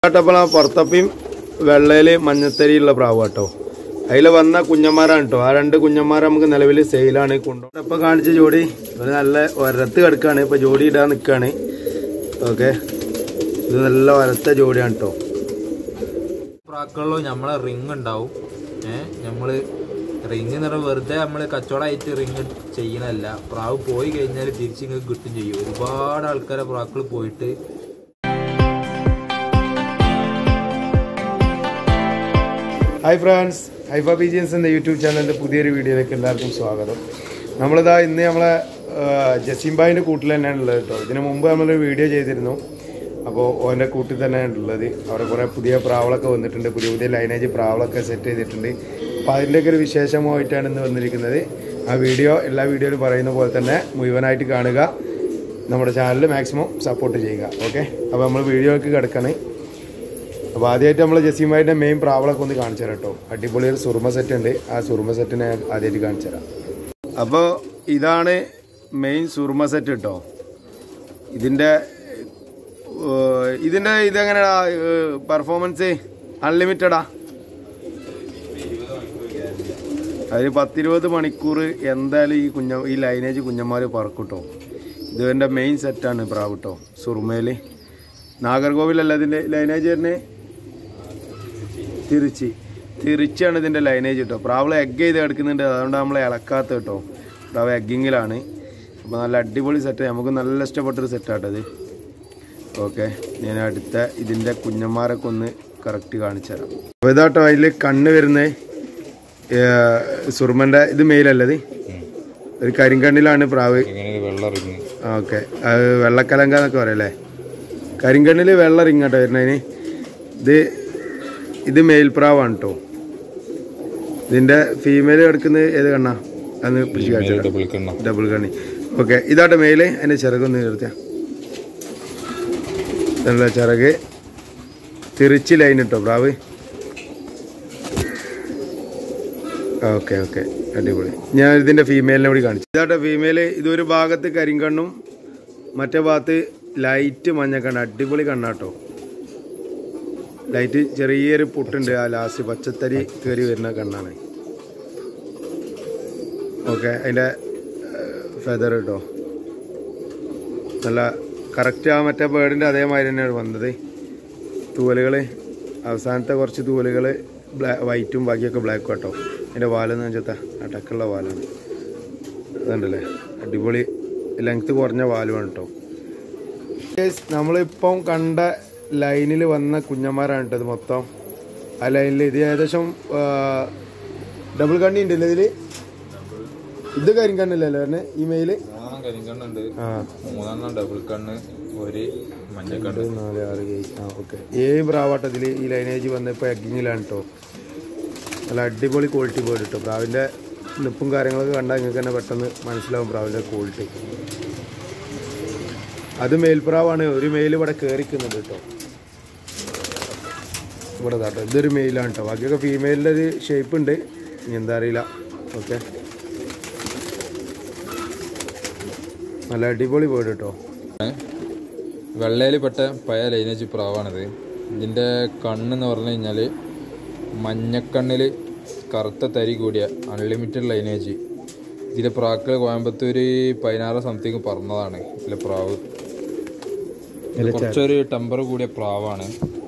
കേട്ടപ്പോൾ ആ പുറത്തപ്പയും വെള്ളയില് മഞ്ഞത്തരിയുള്ള പ്രാവ് കേട്ടോ അതിൽ വന്ന കുഞ്ഞന്മാരാണ് കേട്ടോ ആ രണ്ട് കുഞ്ഞന്മാരെ നമുക്ക് നിലവിൽ സെയിലാണ് കൊണ്ടുപോകും ഇപ്പൊ കാണിച്ച ജോഡി ഒരു നല്ല ഒരത്ത് കിടക്കാണ് ഇപ്പൊ ജോഡി ഇടാൻ നിൽക്കാണ് ഓക്കെ ഇത് നല്ല ഒരത്ത ജോഡിയാണ് കേട്ടോ പ്രാക്കളിലോ നമ്മളെ റിങ് ഉണ്ടാവും ഏഹ് നമ്മള് റിങ് എന്ന് പറഞ്ഞാൽ വെറുതെ നമ്മള് കച്ചവടമായിട്ട് റിങ് ചെയ്യണല്ല പ്രാവ് പോയി കഴിഞ്ഞാൽ തിരിച്ച് ഇങ്ങ് കിട്ടും ചെയ്യും ഒരുപാട് ആൾക്കാരെ പ്രാക്കൾ പോയിട്ട് ഹായ് ഫ്രണ്ട്സ് ഹൈഫ പീജിയൻസ് എന്ന യൂട്യൂബ് ചാനലിൻ്റെ പുതിയൊരു വീഡിയോയിലേക്ക് എല്ലാവർക്കും സ്വാഗതം നമ്മളിതാ ഇന്ന് നമ്മളെ ജസീംബായിൻ്റെ കൂട്ടിൽ തന്നെയാണ് ഉള്ളത് കേട്ടോ ഇതിനു മുമ്പ് നമ്മളൊരു വീഡിയോ ചെയ്തിരുന്നു അപ്പോൾ ഓൻ്റെ കൂട്ടിൽ തന്നെയാണ് ഉള്ളത് അവിടെ കുറേ പുതിയ പ്രാവളൊക്കെ വന്നിട്ടുണ്ട് പുതിയ പുതിയ ലൈനേജ് പ്രാവളൊക്കെ സെറ്റ് ചെയ്തിട്ടുണ്ട് അപ്പോൾ അതിൻ്റെയൊക്കെ ഒരു വിശേഷമായിട്ടാണ് ഇന്ന് വന്നിരിക്കുന്നത് ആ വീഡിയോ എല്ലാ വീഡിയോയിലും പറയുന്ന പോലെ തന്നെ മുഴുവനായിട്ട് കാണുക നമ്മുടെ ചാനൽ മാക്സിമം സപ്പോർട്ട് ചെയ്യുക ഓക്കെ അപ്പോൾ നമ്മൾ വീഡിയോയ്ക്ക് കിടക്കണേ അപ്പോൾ ആദ്യമായിട്ട് നമ്മൾ ജസീമായിട്ട് മെയിൻ പ്രാവളൊക്കെ ഒന്ന് കാണിച്ചു തരാം കേട്ടോ അടിപൊളി ഒരു സുറുമ സെറ്റ് ഉണ്ട് ആ സുറുമ സെറ്റിനെ ആദ്യമായിട്ട് കാണിച്ചു തരാം അപ്പോൾ ഇതാണ് മെയിൻ സുറുമ സെറ്റ് കേട്ടോ ഇതിൻ്റെ ഏഹ്, ഇതിൻ്റെ ഇതെങ്ങനെയാ പെർഫോമൻസ് അൺലിമിറ്റഡാ അതിൽ പത്തിരുപത് മണിക്കൂർ എന്തായാലും ഈ കുഞ്ഞ ഈ ലൈനേജ് കുഞ്ഞന്മാർ പറക്കും കേട്ടോ ഇത് എൻ്റെ മെയിൻ സെറ്റാണ് പ്രാവ് കേട്ടോ സുറുമയിൽ നാഗർകോവിലല്ല ഇതിൻ്റെ ലൈനേജ് തന്നെ തിരുച്ചി തിരിച്ചാണ് ഇതിൻ്റെ ലൈനേജ് കേട്ടോ പ്രാവള് എഗ് ചെയ്ത് കിടക്കുന്നുണ്ട് അതുകൊണ്ട് നമ്മൾ ഇളക്കാത്ത കേട്ടോ പ്രാവ് എഗ്ഗിങ്ങിലാണ് അപ്പോൾ നല്ല അടിപൊളി സെറ്റ് നമുക്ക് നല്ല ഇഷ്ടപ്പെട്ടൊരു സെറ്റാട്ടത് ഓക്കെ ഞാൻ അടുത്ത ഇതിൻ്റെ കുഞ്ഞന്മാരൊക്കെ ഒന്ന് കറക്റ്റ് കാണിച്ചു തരാം അപ്പോൾ ഇതാട്ടോ അതിൽ കണ്ണ് വരുന്നത് സുർമൻ്റെ ഇത് മെയിലല്ലത് ഒരു കരിങ്കണ്ണിലാണ് പ്രാവ് വെള്ള റിങ് ഓക്കെ അത് വെള്ളക്കലങ്ക എന്നൊക്കെ പറയല്ലേ കരിങ്കണ്ണിൽ വെള്ള റിങ് കേട്ടോ വരുന്നതിന് ഇത് ഇത് മെയിൽപ്രാവാണ് കേട്ടോ ഇതിൻ്റെ ഫീമെയിൽ കിടക്കുന്നത് ഏത് കണ്ണാ അന്ന് പിടിച്ച് കാണിച്ചു ഡബിൾ കണ്ണ ഡബിൾ കണ്ണി ഓക്കെ ഇതാട്ടെ മെയില് അതിൻ്റെ ചിറകൊന്ന് നിർത്തിയ നല്ല ചിറക് തിരിച്ച് ലൈൻ ഇട്ടോ പ്രാവ് ഓക്കെ ഓക്കെ അടിപൊളി ഞാൻ ഇതിൻ്റെ ഫീമെയിലിനെ കൂടി കാണിച്ചു ഇതാട്ടെ ഫീമെയില് ഇതൊരു ഭാഗത്ത് കരിങ്കണ്ണും മറ്റേ ഭാഗത്ത് ലൈറ്റ് മഞ്ഞക്കണ്ണ അടിപൊളി കണ്ണാട്ടോ ലൈറ്റ് ചെറിയൊരു പുട്ടുണ്ട് ആ ലാസ്റ്റ് പച്ചത്തരി കയറി വരുന്ന കണ്ണാണ് ഓക്കെ അതിൻ്റെ ഫെദർ കേട്ടോ നല്ല കറക്റ്റ് ആ മറ്റേ ബേർഡിൻ്റെ അതേമാതിരി തന്നെയാണ് വന്നത് തൂവലുകൾ അവസാനത്തെ കുറച്ച് തൂവലുകൾ ബ്ലാ വൈറ്റും ബാക്കിയൊക്കെ ബ്ലാക്കും കേട്ടോ അതിൻ്റെ വാലെന്ന് വെച്ചാൽ അടക്കുള്ള വാലാണ് അതുണ്ടല്ലേ അടിപൊളി ലെങ്ത്ത് കുറഞ്ഞ വാലുമാണ് കേട്ടോ നമ്മളിപ്പം കണ്ട ലൈനിൽ വന്ന കുഞ്ഞന്മാരാണ് കേട്ടോ ഇത് മൊത്തം ആ ലൈനിൽ ഇത് ഏകദേശം ഡബിൾ കണ്ണി ഉണ്ടല്ലേ ഇതിൽ ഇത് കരിങ്കണ്ണില്ലല്ലോ പറഞ്ഞെ ഈ മെയില് കരിങ്കണ്ണുണ്ട് ആ മൂന്നെണ്ണം ഡബിൾ കണ്ണ് ഒരു മഞ്ഞക്കണ്ണ് രണ്ട് നാല് ആറ് ഏഴ് ആ ഓക്കെ ഏഴ് പ്രാവാട്ടത്തിൽ ഈ ലൈനേജ് വന്നപ്പോൾ എഗ്ഗിങ്ങിലാണ് കേട്ടോ നല്ല അടിപൊളി ക്വാളിറ്റി ബേർഡ് കേട്ടോ പ്രാവിൻ്റെ നിപ്പും കാര്യങ്ങളൊക്കെ കണ്ടാൽ നിങ്ങൾക്ക് തന്നെ പെട്ടെന്ന് മനസ്സിലാവും പ്രാവിൻ്റെ ക്വാളിറ്റി അത് മേൽപ്രാവാണ് ഒരു മെയിൽ ഇവിടെ കയറിക്കുന്നുണ്ട് കേട്ടോ ഇവിടെ കേട്ടോ ഇതൊരു മെയിലാണ് കേട്ടോ ബാക്കിയൊക്കെ ഫീമെയിലിൻ്റെ ഒരു ഷേപ്പ് ഉണ്ട് ഇനി എന്താ അറിയില്ല ഓക്കെ നല്ല അടിപൊളി ബേർഡ് കേട്ടോ വെള്ളയിൽ പെട്ട പഴയ ലൈനേജ് പ്രാവാണിത് ഇതിൻ്റെ കണ്ണെന്ന് പറഞ്ഞു കഴിഞ്ഞാൽ മഞ്ഞക്കണ്ണിൽ കറുത്ത തരി കൂടിയ അൺലിമിറ്റഡ് ലൈനേജ് ഇതിലെ പ്രാക്കൾ കോയമ്പത്തൂർ പതിനാറ് സംതിങ് പറഞ്ഞതാണ് ഇതിലെ പ്രാവ് ഇത് കുറച്ചൊരു ടെമ്പർ കൂടിയ പ്രാവാണ്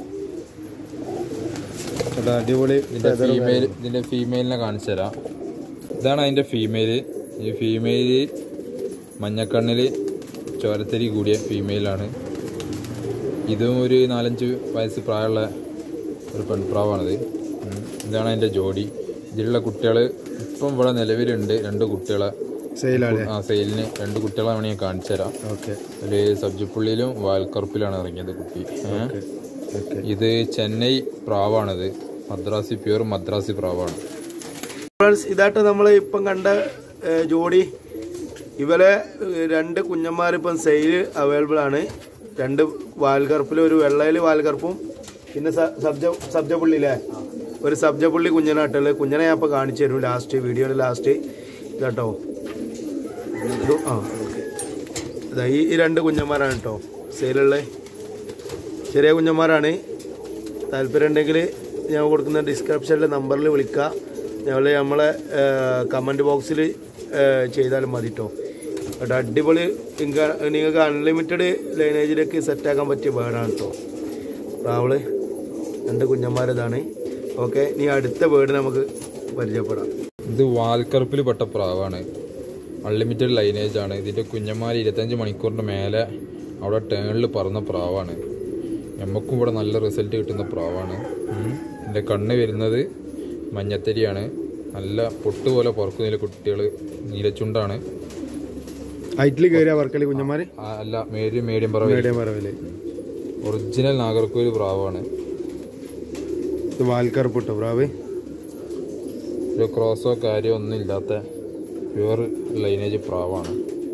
ചേട്ടാ അടിപൊളി ഇതിന്റെ ഫീമെയിൽ ഇതിന്റെ ഫീമെയിലിനെ കാണിച്ചു തരാം ഇതാണ് അതിന്റെ ഫീമെയിൽ ഈ ഫീമെയിൽ മഞ്ഞക്കണ്ണില് ചോരത്തരി കൂടിയ ഫീമെയിലാണ് ഇതും ഒരു നാലഞ്ച് വയസ്സ് പ്രായമുള്ള ഒരു പെൺപ്രാവാണിത് ഉം. ഇതാണ് അതിന്റെ ജോഡി ഇതിലുള്ള കുട്ടികൾ ഇപ്പം ഇവിടെ നിലവിലുണ്ട് രണ്ട് കുട്ടികളെ സെയിലാണ് ആ സെയിലിന് രണ്ട് കുട്ടികളെ വേണമെങ്കിൽ ഞാൻ കാണിച്ചു തരാം ഓക്കെ ഒരു സബ്ജപ്പുള്ളിയിലും വാൽക്കറുപ്പിലാണ് ഇറങ്ങിയത് കുട്ടി ഏഹ് ഓക്കെ ഇത് ചെന്നൈ പ്രാവാണിത് മദ്രാസി പ്യൂർ മദ്രാസി പ്രാവാണ് ഫ്രണ്ട്സ് ഇതായിട്ട് നമ്മൾ ഇപ്പം കണ്ട ഏ, ജോഡി ഇവരെ ഏ, രണ്ട് കുഞ്ഞന്മാരിപ്പം സെയിൽ അവൈലബിൾ ആണ് രണ്ട് വാൽകറുപ്പിൽ ഒരു വെള്ളയിൽ വാൽകറുപ്പും പിന്നെ സ- സബ്ജ സബ്ജപ്പുള്ളിയില്ലേ ഒരു സബ്ജപ്പുള്ളി കുഞ്ഞനാട്ടുള്ളത് കുഞ്ഞനെ ഞാൻ ഇപ്പോൾ കാണിച്ചു തരും ലാസ്റ്റ് വീഡിയോയുടെ ലാസ്റ്റ് ഇതാട്ടോ ഇത് ആ ഓക്കെ ഇതാ ഈ ഈ രണ്ട് കുഞ്ഞന്മാരാണ് കേട്ടോ സെയിലുള്ള ചെറിയ കുഞ്ഞന്മാരാണ് താല്പര്യം ഉണ്ടെങ്കിൽ ഞാൻ കൊടുക്കുന്ന ഡിസ്ക്രിപ്ഷനിലെ നമ്പറിൽ വിളിക്കുക ഞങ്ങൾ നമ്മളെ കമൻറ്റ് ബോക്സിൽ ചെയ്താലും മതി കേട്ടോ കേട്ടോ അടിപൊളി ഇങ്ക- നിങ്ങൾക്ക് അൺലിമിറ്റഡ് ലൈനേജിലേക്ക് സെറ്റാക്കാൻ പറ്റിയ ബേർഡാണ് കേട്ടോ പ്രാവള് രണ്ട് കുഞ്ഞന്മാരതാണ് ഓക്കെ ഇനി അടുത്ത ബേർഡ് നമുക്ക് പരിചയപ്പെടാം ഇത് വാൽക്കറുപ്പിൽ പെട്ട പ്രാവാണ് അൺലിമിറ്റഡ് ലൈനേജ് ആണ് ഇതിന്റെ കുഞ്ഞന്മാർ ഇരുപത്തഞ്ച് മണിക്കൂറിന്റെ മേലെ അവിടെ ടേണിൽ പറന്ന പ്രാവാണ് നമുക്കും ഇവിടെ നല്ല റിസൾട്ട് കിട്ടുന്ന പ്രാവാണ് ഉം. ഇതിന്റെ കണ്ണ് വരുന്നത് മഞ്ഞത്തരിയാണ് നല്ല പൊട്ടുപോലെ പുറക്കുന്നതിലെ കുട്ടികൾ നീലച്ചുണ്ടാണ് ഹൈറ്റിൽ കയറിയ വർക്കലി കുഞ്ഞന്മാർ ആ, അല്ല മീഡിയം മീഡിയം പറവ മീഡിയം പറവില് ഒറിജിനൽ നാഗർകോയിൽ പ്രാവാണ് ഇത് വാൽക്കറുപ്പ് കേട്ടോ പ്രാവ് ഒരു ക്രോസോ കാര്യമോ ഒന്നും ഇല്ലാത്ത പ്യുവർ ലൈനേജ് പ്രാവാണ്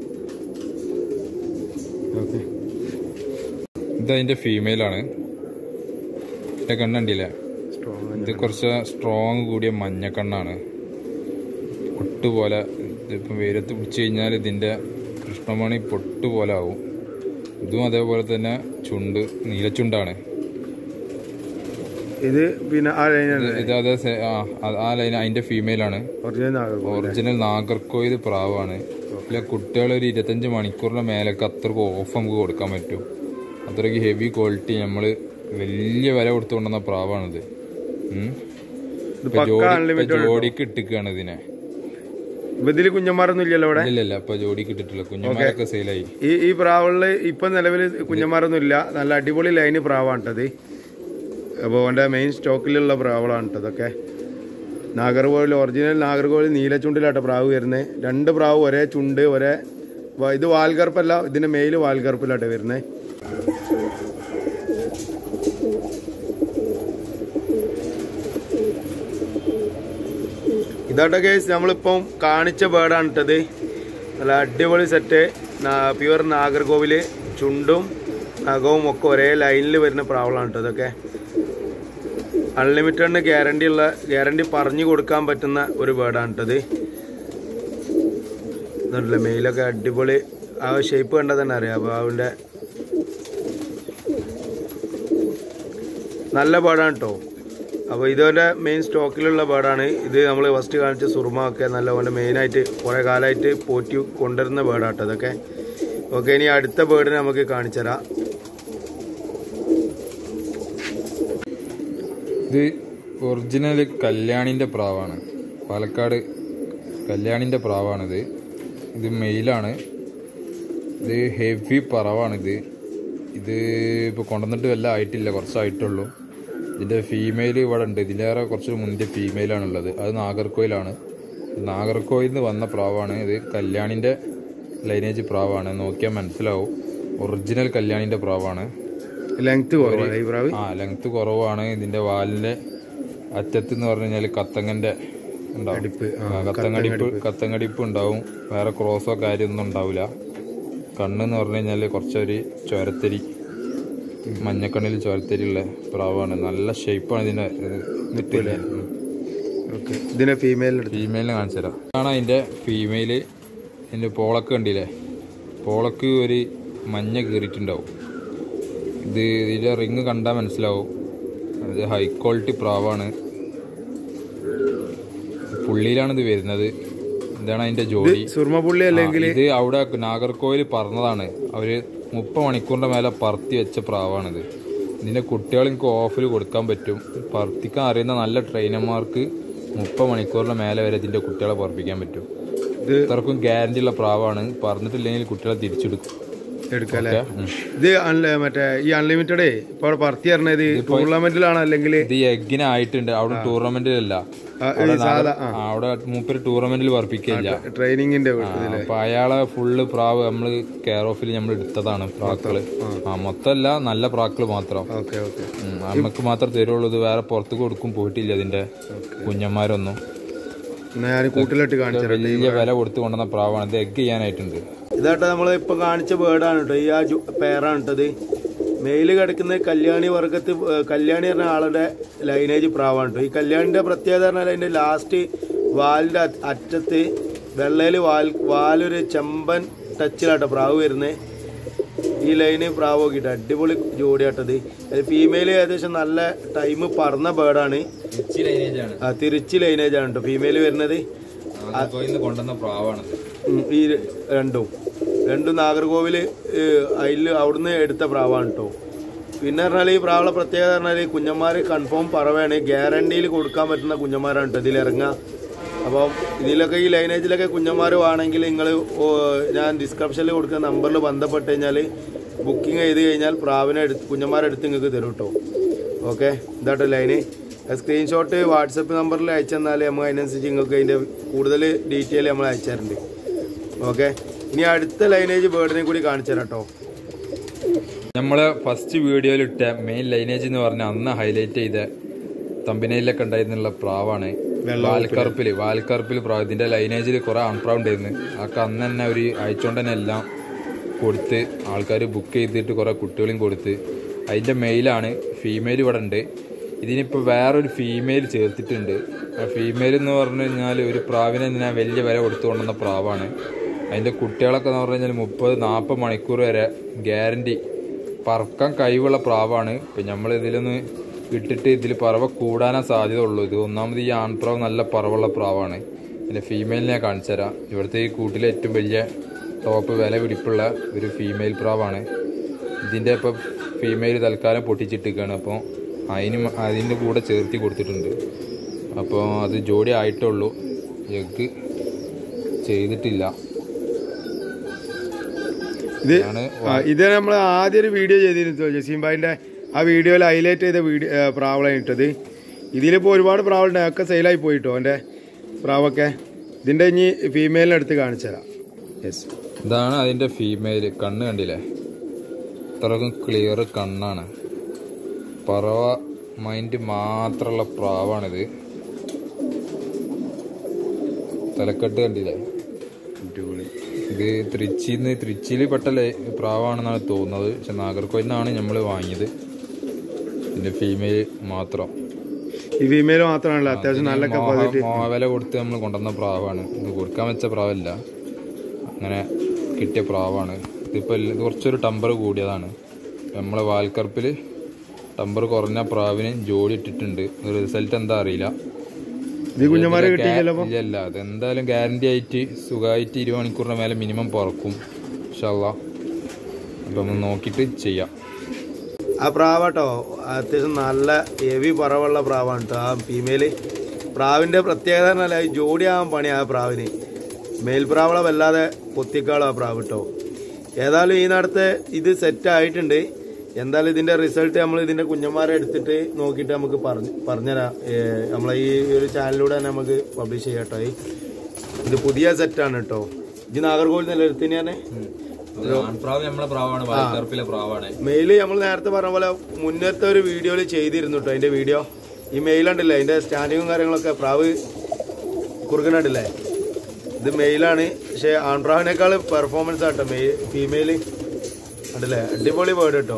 ഓക്കെ ഇത് അതിന്റെ ഫീമെയിലാണ് ഇതിന്റെ കണ്ണുണ്ടില്ലേ സ്ട്രോങ് ഇത് കുറച്ച് സ്ട്രോങ് കൂടിയ മഞ്ഞക്കണ്ണാണ് പൊട്ടുപോലെ ഇതിപ്പം വെയിലത്ത് പിടിച്ചു കഴിഞ്ഞാൽ ഇതിന്റെ കൃഷ്ണമണി പൊട്ടുപോലെ ആവും ഇതും അതേപോലെ തന്നെ ചുണ്ട് നീലച്ചുണ്ടാണ് ഇത് പിന്നെ ആ ലൈനാണ് ഇത് അതേ സെ- ആ ആ- ആ ലൈൻ അതിന്റെ ഫീമെയിലാണ് ഒറിജിനൽ നാഗർകോവിൽ ഒറിജിനൽ നാഗർകോയിൽ പ്രാവാണ് ഇതിലെ കുട്ടികൾ ഒരു ഇരുപത്തഞ്ച് മണിക്കൂറിന്റെ മേലൊക്കെ അത്രക്ക് ഓഫ് നമുക്ക് കൊടുക്കാൻ പറ്റും അത്രയ്ക്ക് ഹെവി ക്വാളിറ്റി നമ്മൾ വലിയ വില കൊടുത്തു കൊണ്ടുവന്ന പ്രാവാണിത് ഉം. ഇത് ഇപ്പൊ പക്ക ജോഡി ഇപ്പൊ അൺലിമിറ്റഡ് ജോഡിക്ക് ഇട്ടിക്കാണ് ഇതിനെ ഇതിൽ കുഞ്ഞന്മാരൊന്നും ഇല്ലല്ലോ ഇവിടെ ഇല്ല ഇല്ല ഇപ്പൊ ജോഡിക്ക് ഇട്ടിട്ടില്ല കുഞ്ഞന്മാരൊക്കെ സെയിലായി ഈ ഈ പ്രാവുകളിൽ ഇപ്പൊ നിലവിൽ കുഞ്ഞന്മാരൊന്നും ഇല്ല നല്ല അടിപൊളി ലൈന് പ്രാവാണ് കേട്ടത് അപ്പോൾ അവൻ്റെ മെയിൻ സ്റ്റോക്കിലുള്ള പ്രാവുകളാണ് കേട്ടോ ഇതൊക്കെ നാഗർകോവിൽ ഒറിജിനൽ നാഗർകോവിൽ നീലച്ചുണ്ടിലാട്ടോ പ്രാവ് വരുന്നത് രണ്ട് പ്രാവ് ഒരേ ചുണ്ട് ഒരേ വ- ഇത് വാൽഗർപ്പല്ല ഇതിന്റെ മെയിൽ വാൽഗർപ്പിലാട്ടോ വരുന്നത് ഇതാട്ടോ കേസ് നമ്മളിപ്പം കാണിച്ച ബേർഡാണ് ഇട്ടത് നല്ല അടിപൊളി സെറ്റ് പ്യുവർ നാഗർകോവില് ചുണ്ടും നഖവും ഒക്കെ ഒരേ ലൈനിൽ വരുന്ന പ്രാവളാണ് കേട്ടോ ഇതൊക്കെ അൺലിമിറ്റഡിന് ഗ്യാരണ്ടി ഉള്ള ഗ്യാരണ്ടി പറഞ്ഞു കൊടുക്കാൻ പറ്റുന്ന ഒരു ബേർഡാണ് ഇട്ടത് ഇതുണ്ടല്ലേ മെയിലൊക്കെ അടിപൊളി ആ ഷേപ്പ് കണ്ടാൽ തന്നെ അറിയാം അപ്പോൾ അവൻ്റെ നല്ല ബേർഡാണ് കേട്ടോ അപ്പോൾ ഇതവൻ്റെ മെയിൻ സ്റ്റോക്കിലുള്ള ബേർഡാണ് ഇത് നമ്മൾ ഫസ്റ്റ് കാണിച്ച സുർമ ഒക്കെ നല്ല അവൻ്റെ മെയിനായിട്ട് കുറേ കാലമായിട്ട് പോറ്റി കൊണ്ടുവരുന്ന ബേർഡാട്ടോ ഇതൊക്കെ ഓക്കെ ഇനി അടുത്ത ബേർഡിനെ നമുക്ക് കാണിച്ചു തരാം ഇത് ഒറിജിനൽ കല്യാണിന്റെ പ്രാവാണ് പാലക്കാട് കല്യാണിന്റെ പ്രാവാണിത് ഇത് മെയിലാണ് ഇത് ഹെവി പറവാണിത് ഇത് ഇപ്പോൾ കൊണ്ടുവന്നിട്ട് വല്ല ആയിട്ടില്ല കുറച്ചായിട്ടുള്ളൂ ഇതിൻ്റെ ഫീമെയിൽ ഇവിടെ ഉണ്ട് ഇതിലേറെ കുറച്ച് മുന്നിൻ്റെ ഫീമെയിലാണുള്ളത് അത് നാഗർകോയിലാണ് നാഗർകോയിൽ നിന്ന് വന്ന പ്രാവാണ് ഇത് കല്യാണിൻ്റെ ലൈനേജ് പ്രാവാണ് നോക്കിയാൽ മനസ്സിലാവും ഒറിജിനൽ കല്യാണിൻ്റെ പ്രാവാണ് ലെങ്ത് കുറവാണ് ഈ പ്രാവ് ആ ലെങ്ത് കുറവാണ് ഇതിന്റെ വാലിന്റെ അറ്റത്ത് എന്ന് പറഞ്ഞു കഴിഞ്ഞാൽ കത്തങ്ങന്റെ ഉണ്ടാവും അടിപ്പ്, ആ, ആ, കത്തങ്ങടിപ്പ് കത്തങ്ങടിപ്പ് ഉണ്ടാവും വേറെ ക്രോസോ കാര്യമൊന്നും ഉണ്ടാവില്ല കണ്ണെന്ന് പറഞ്ഞു കഴിഞ്ഞാൽ കുറച്ചൊരു ചോരത്തരി മഞ്ഞക്കണ്ണിൽ ചോരത്തരി ഉള്ള പ്രാവാണ് നല്ല ഷേപ്പാണ് ഇതിന്റെ വിട്ടില്ലേ ഓക്കെ ഇതിനെ ഫീമെയിൽ എടുത്ത് ഫീമെയിലിനെ കാണിച്ചു തരാം ഇതാണ് അതിന്റെ ഫീമെയില് ഇതിന്റെ പോളക്ക് കണ്ടില്ലേ പോളക്ക് ഒരു മഞ്ഞ കീറിയിട്ടുണ്ടാവും ഇത് ഇതിന്റെ റിങ് കണ്ടാൽ മനസ്സിലാവും ഇത് ഹൈ ക്വാളിറ്റി പ്രാവാണ് പുള്ളിയിലാണ് ഇത് വരുന്നത് ഇതാണ് അതിന്റെ ജോഡി സുർമ പുള്ളി അല്ലെങ്കിൽ ഇത് അവിടെ നാഗർകോവിൽ പറന്നതാണ് അവര് മുപ്പത് മണിക്കൂറിന്റെ മേലെ പറത്തി വെച്ച പ്രാവാണിത് ഇതിന്റെ കുട്ടികൾ എനിക്ക് ഓഫിൽ കൊടുക്കാൻ പറ്റും പറത്തിക്കാൻ അറിയുന്ന നല്ല ട്രെയിനർമാർക്ക് മുപ്പത് മണിക്കൂറിന്റെ മേലെ വരെ ഇതിന്റെ കുട്ടികളെ പറപ്പിക്കാൻ പറ്റും ഇത് ഇത്രക്കും ഗ്യാരണ്ടി ഉള്ള പ്രാവാണ് പറഞ്ഞിട്ടില്ലെങ്കിൽ കുട്ടികളെ തിരിച്ചെടുക്കും എടുക്കല്ലേ ഇത് അൺല- മറ്റേ ഈ അൺലിമിറ്റഡ് ഇപ്പൊ അവിടെ പറത്തി പറഞ്ഞത് ടൂർണമെന്റിലാണോ അല്ലെങ്കിൽ ഇത് എഗ്ഗിന് ആയിട്ടുണ്ട് അവിടെ ടൂർണമെന്റിലല്ല സാധാ ആ അവിടെ മൂപ്പര് ടൂർണമെന്റിൽ പറപ്പിക്കില്ല ട്രെയിനിങ്ങിന്റെ അപ്പൊ അയാളെ ഫുള്ള് പ്രാവ് നമ്മള് കെയർ ഓഫിൽ നമ്മൾ എടുത്തതാണ് പ്രാക്കള് ആ മൊത്തമല്ല നല്ല പ്രാക്കള് മാത്രം ഓക്കെ ഓക്കെ ഉം, അമ്മക്ക് മാത്രം തരുള്ളൂ ഇത് വേറെ പുറത്ത് കൊടുക്കും പോയിട്ടില്ല ഇതിന്റെ കുഞ്ഞന്മാരൊന്നും എന്നാ ഞാൻ കൂട്ടിലിട്ട് കാണിച്ചു തരാം. വലിയ വില കൊടുത്ത് കൊണ്ടുവന്ന പ്രാവാണ് ഇത് എഗ് ചെയ്യാനായിട്ടുണ്ട് ഇതാട്ടോ നമ്മൾ ഇപ്പൊ കാണിച്ച ബേർഡാണ് കേട്ടോ ഈ ആ ജു- പേരാണ് കേട്ടത് മെയില് കിടക്കുന്ന കല്യാണി വർഗത്ത് ഏ, കല്യാണി പറഞ്ഞ ആളുടെ ലൈനേജ് പ്രാവാണ് കേട്ടോ ഈ കല്യാണിന്റെ പ്രത്യേകത പറഞ്ഞാൽ അതിന്റെ ലാസ്റ്റ് വാലിന്റെ അ- അറ്റത്ത് വെള്ളയിൽ വാൽ വാലൊരു ചെമ്പൻ ടച്ചിലാട്ടോ പ്രാവ് വരുന്നത് ഈ ലൈന് പ്രാവ് നോക്കിയിട്ട് അടിപൊളി ജോഡിയാട്ടത് ഫീമെയിൽ ഏകദേശം നല്ല ടൈം പറന്ന ബേർഡാണ് തിരിച്ച് ലൈനേജ് ആണ് ആ തിരിച്ച് ലൈനേജ് ആണ് കേട്ടോ ഫീമെയിൽ വരുന്നത് നാഗർകോയിൽ കൊണ്ടുവന്ന പ്രാവാണത് ഉം, ഈ രണ്ടും രണ്ടും നാഗർകോവിൽ അതിൽ അവിടുന്ന് എടുത്ത പ്രാവാണ് കേട്ടോ പിന്നെ പറഞ്ഞാൽ ഈ പ്രാവുള്ള പ്രത്യേകത പറഞ്ഞാൽ കുഞ്ഞന്മാർ കൺഫേം പറവാണ് ഗ്യാരണ്ടിയിൽ കൊടുക്കാൻ പറ്റുന്ന കുഞ്ഞന്മാരാണ് കേട്ടോ ഇതിൽ ഇറങ്ങുക അപ്പം ഇതിലൊക്കെ ഈ ലൈനേജിലൊക്കെ കുഞ്ഞന്മാർ വേണമെങ്കിൽ നിങ്ങൾ ഞാൻ ഡിസ്ക്രിപ്ഷനിൽ കൊടുക്കുന്ന നമ്പറിൽ ബന്ധപ്പെട്ട് കഴിഞ്ഞാൽ ബുക്കിംഗ് ചെയ്ത് കഴിഞ്ഞാൽ പ്രാവിനെ എടുത്ത് കുഞ്ഞന്മാരെ എടുത്ത് നിങ്ങൾക്ക് തരും കേട്ടോ ഓക്കെ ഇതാട്ടോ ലൈന് സ്ക്രീൻഷോട്ട് വാട്സപ്പ് നമ്പറിൽ അയച്ചു തന്നാൽ നമ്മൾ അതിനനുസരിച്ച് നിങ്ങൾക്ക് അതിൻ്റെ കൂടുതൽ ഡീറ്റെയിൽ നമ്മൾ അയച്ചു തരുന്നുണ്ട് ഓക്കെ ഇനി അടുത്ത ലൈനേജ് ബേർഡിനെ കൂടി കാണിച്ചു തരാം കേട്ടോ നമ്മള് ഫസ്റ്റ് വീഡിയോയിൽ ഇട്ട മെയിൻ ലൈനേജ് എന്ന് പറഞ്ഞ അന്ന് ഹൈലൈറ്റ് ചെയ്ത തമ്പിനയിലൊക്കെ ഉണ്ടായിരുന്നുള്ള പ്രാവാണ് വാൽക്കറുപ്പില് വാൽക്കറുപ്പിൽ പ്രാവ് ഇതിന്റെ ലൈനേജിൽ കുറെ അൺപ്രാവ് ഉണ്ടായിരുന്നു അതൊക്കെ അന്ന് തന്നെ ഒരു അയച്ചുകൊണ്ട് തന്നെ എല്ലാം കൊടുത്ത് ആൾക്കാർ ബുക്ക് ചെയ്തിട്ട് കുറെ കുട്ടികളെയും കൊടുത്ത് അതിന്റെ മെയിലാണ് ഫീമെയിൽ ഇവിടെ ഉണ്ട് ഇതിനിപ്പോൾ വേറൊരു ഫീമെയിൽ ചേർത്തിട്ടുണ്ട് ആ ഫീമെയിൽ എന്ന് പറഞ്ഞു കഴിഞ്ഞാൽ ഒരു പ്രാവിനെ ഞാൻ വലിയ വില കൊടുത്തു കൊണ്ടുവന്ന പ്രാവാണ് അതിൻ്റെ കുട്ടികളൊക്കെ എന്ന് പറഞ്ഞു കഴിഞ്ഞാൽ മുപ്പത് നാൽപ്പത് മണിക്കൂർ വരെ ഗ്യാരണ്ടി പറക്കാൻ കഴിവുള്ള പ്രാവാണ് ഇപ്പം നമ്മൾ ഇതിലൊന്ന് ഇട്ടിട്ട് ഇതിൽ പറവ കൂടാനാ സാധ്യത ഉള്ളൂ ഇത് ഒന്നാമത് ഈ ആൺപ്രാവ് നല്ല പറവുള്ള പ്രാവാണ് പിന്നെ ഫീമെയിലിനെ ഞാൻ കാണിച്ചു തരാം ഇവിടുത്തെ ഈ കൂട്ടിലെ ഏറ്റവും വലിയ ടോപ്പ് വില പിടിപ്പുള്ള ഒരു ഫീമെയിൽ പ്രാവാണ് ഇതിൻ്റെ ഇപ്പം ഫീമെയിൽ തൽക്കാലം പൊട്ടിച്ചിട്ടിരിക്കുകയാണ് അപ്പോൾ അതിന് അതിൻ്റെ കൂടെ ചേർത്തി കൊടുത്തിട്ടുണ്ട് അപ്പോൾ അത് ജോഡി ആയിട്ടേ ഉള്ളൂ എഗ്ഗ് ചെയ്തിട്ടില്ല ഇത് ആണ് ആ, ഇത് നമ്മൾ ആദ്യം ഒരു വീഡിയോ ചെയ്തിരുന്നു ജസീം ഭായിന്റെ ആ വീഡിയോയിൽ ഹൈലൈറ്റ് ചെയ്ത വീഡിയോ പ്രാവളാണ് ഇട്ടത് ഇതിലിപ്പോൾ ഒരുപാട് പ്രാവുണ്ട് ഒക്കെ സെയിലായി പോയിട്ടോ എൻ്റെ പ്രാവൊക്കെ ഇതിൻ്റെ ഇനി ഫീമെയിലിനെ എടുത്ത് കാണിച്ചു തരാം യെസ് ഇതാണ് അതിന്റെ ഫീമെയിൽ കണ്ണ് കണ്ടില്ലേ ഇത്രക്കും ക്ലിയർ കണ്ണാണ് പറവ മൈൻഡ് മാത്രമുള്ള പ്രാവാണിത് തലക്കെട്ട് കണ്ടില്ലേ അടിപൊളി ഇത് തൃച്ചിന്ന് തൃച്ചിയിൽ പെട്ട ലേ- പ്രാവാണെന്നാണ് തോന്നുന്നത് പക്ഷെ നാഗർകോയിൽ നിന്നാണ് നമ്മൾ വാങ്ങിയത് ഇതിന്റെ ഫീമെയിൽ മാത്രം ഈ ഫീമെയിൽ മാത്രമാണല്ലോ അത്യാവശ്യം നല്ല കപ്പാസിറ്റി വില കൊടുത്ത് നമ്മൾ കൊണ്ടുവന്ന പ്രാവാണ് ഇത് കൊടുക്കാൻ വെച്ച പ്രാവല്ല അങ്ങനെ കിട്ടിയ പ്രാവാണ് ഇതിപ്പോൾ ഇത് കുറച്ചൊരു ടമ്പർ കൂടിയതാണ് നമ്മളെ വാൽക്കറുപ്പിൽ ടമ്പർ കുറഞ്ഞ പ്രാവിന് ജോഡി ഇട്ടിട്ടുണ്ട് റിസൾട്ട് എന്താ അറിയില്ല ഇത് കുഞ്ഞന്മാരെ കിട്ടിയില്ലല്ലോ ഇല്ല ഇല്ല അത് എന്തായാലും ഗ്യാരണ്ടി ആയിട്ട് സുഖമായിട്ട് ഇരുപത് മണിക്കൂറിന് മേലെ മിനിമം പറക്കും ഇൻഷാല്ല അപ്പം നമ്മൾ നോക്കിയിട്ട് ചെയ്യാം ആ പ്രാവാട്ടോ അത്യാവശ്യം നല്ല ഹെവി പറവുള്ള പ്രാവാണ് കേട്ടോ ആ ഫീമെയിൽ പ്രാവിന്റെ പ്രത്യേകത പറഞ്ഞാൽ അത് ജോഡിയാവാൻ പണി ആ പ്രാവിന് മേൽപ്രാവളെ വല്ലാതെ പൊത്തിക്കാളും ആ പ്രാവ് കേട്ടോ ഏതായാലും ഈ നടത്തെ ഇത് സെറ്റ് ആയിട്ടുണ്ട് എന്തായാലും ഇതിന്റെ റിസൾട്ട് നമ്മൾ ഇതിന്റെ കുഞ്ഞന്മാരെ എടുത്തിട്ട് നോക്കിയിട്ട് നമുക്ക് പറഞ്ഞു പറഞ്ഞുതരാം ഏ, നമ്മളെ ഈ ഒരു ചാനലിലൂടെ തന്നെ നമുക്ക് പബ്ലിഷ് ചെയ്യാം കേട്ടോ ഈ ഇത് പുതിയ സെറ്റാണ് കേട്ടോ ഇത് നാഗർകോവിൽ നിലനിർത്തിനാണ് ആൺപ്രാവ് നമ്മളെ പ്രാവാണ് വാൽക്കറുപ്പിലെ പ്രാവാണ് മെയില് നമ്മൾ നേരത്തെ പറഞ്ഞ പോലെ മുന്നത്തെ ഒരു വീഡിയോയിൽ ചെയ്തിരുന്നു കേട്ടോ അതിന്റെ വീഡിയോ ഈ മെയിൽ ഉണ്ടല്ലേ അതിന്റെ സ്റ്റാൻഡിങ്ങും കാര്യങ്ങളൊക്കെ പ്രാവ് കുറുക്കനുണ്ടല്ലേ ഇത് മെയിലാണ് പക്ഷെ ആൺപ്രാവിനേക്കാൾ പെർഫോമൻസ് ആട്ടോ മെയിൽ ഫീമെയില് ഉണ്ടല്ലേ അടിപൊളി വേർഡ് കേട്ടോ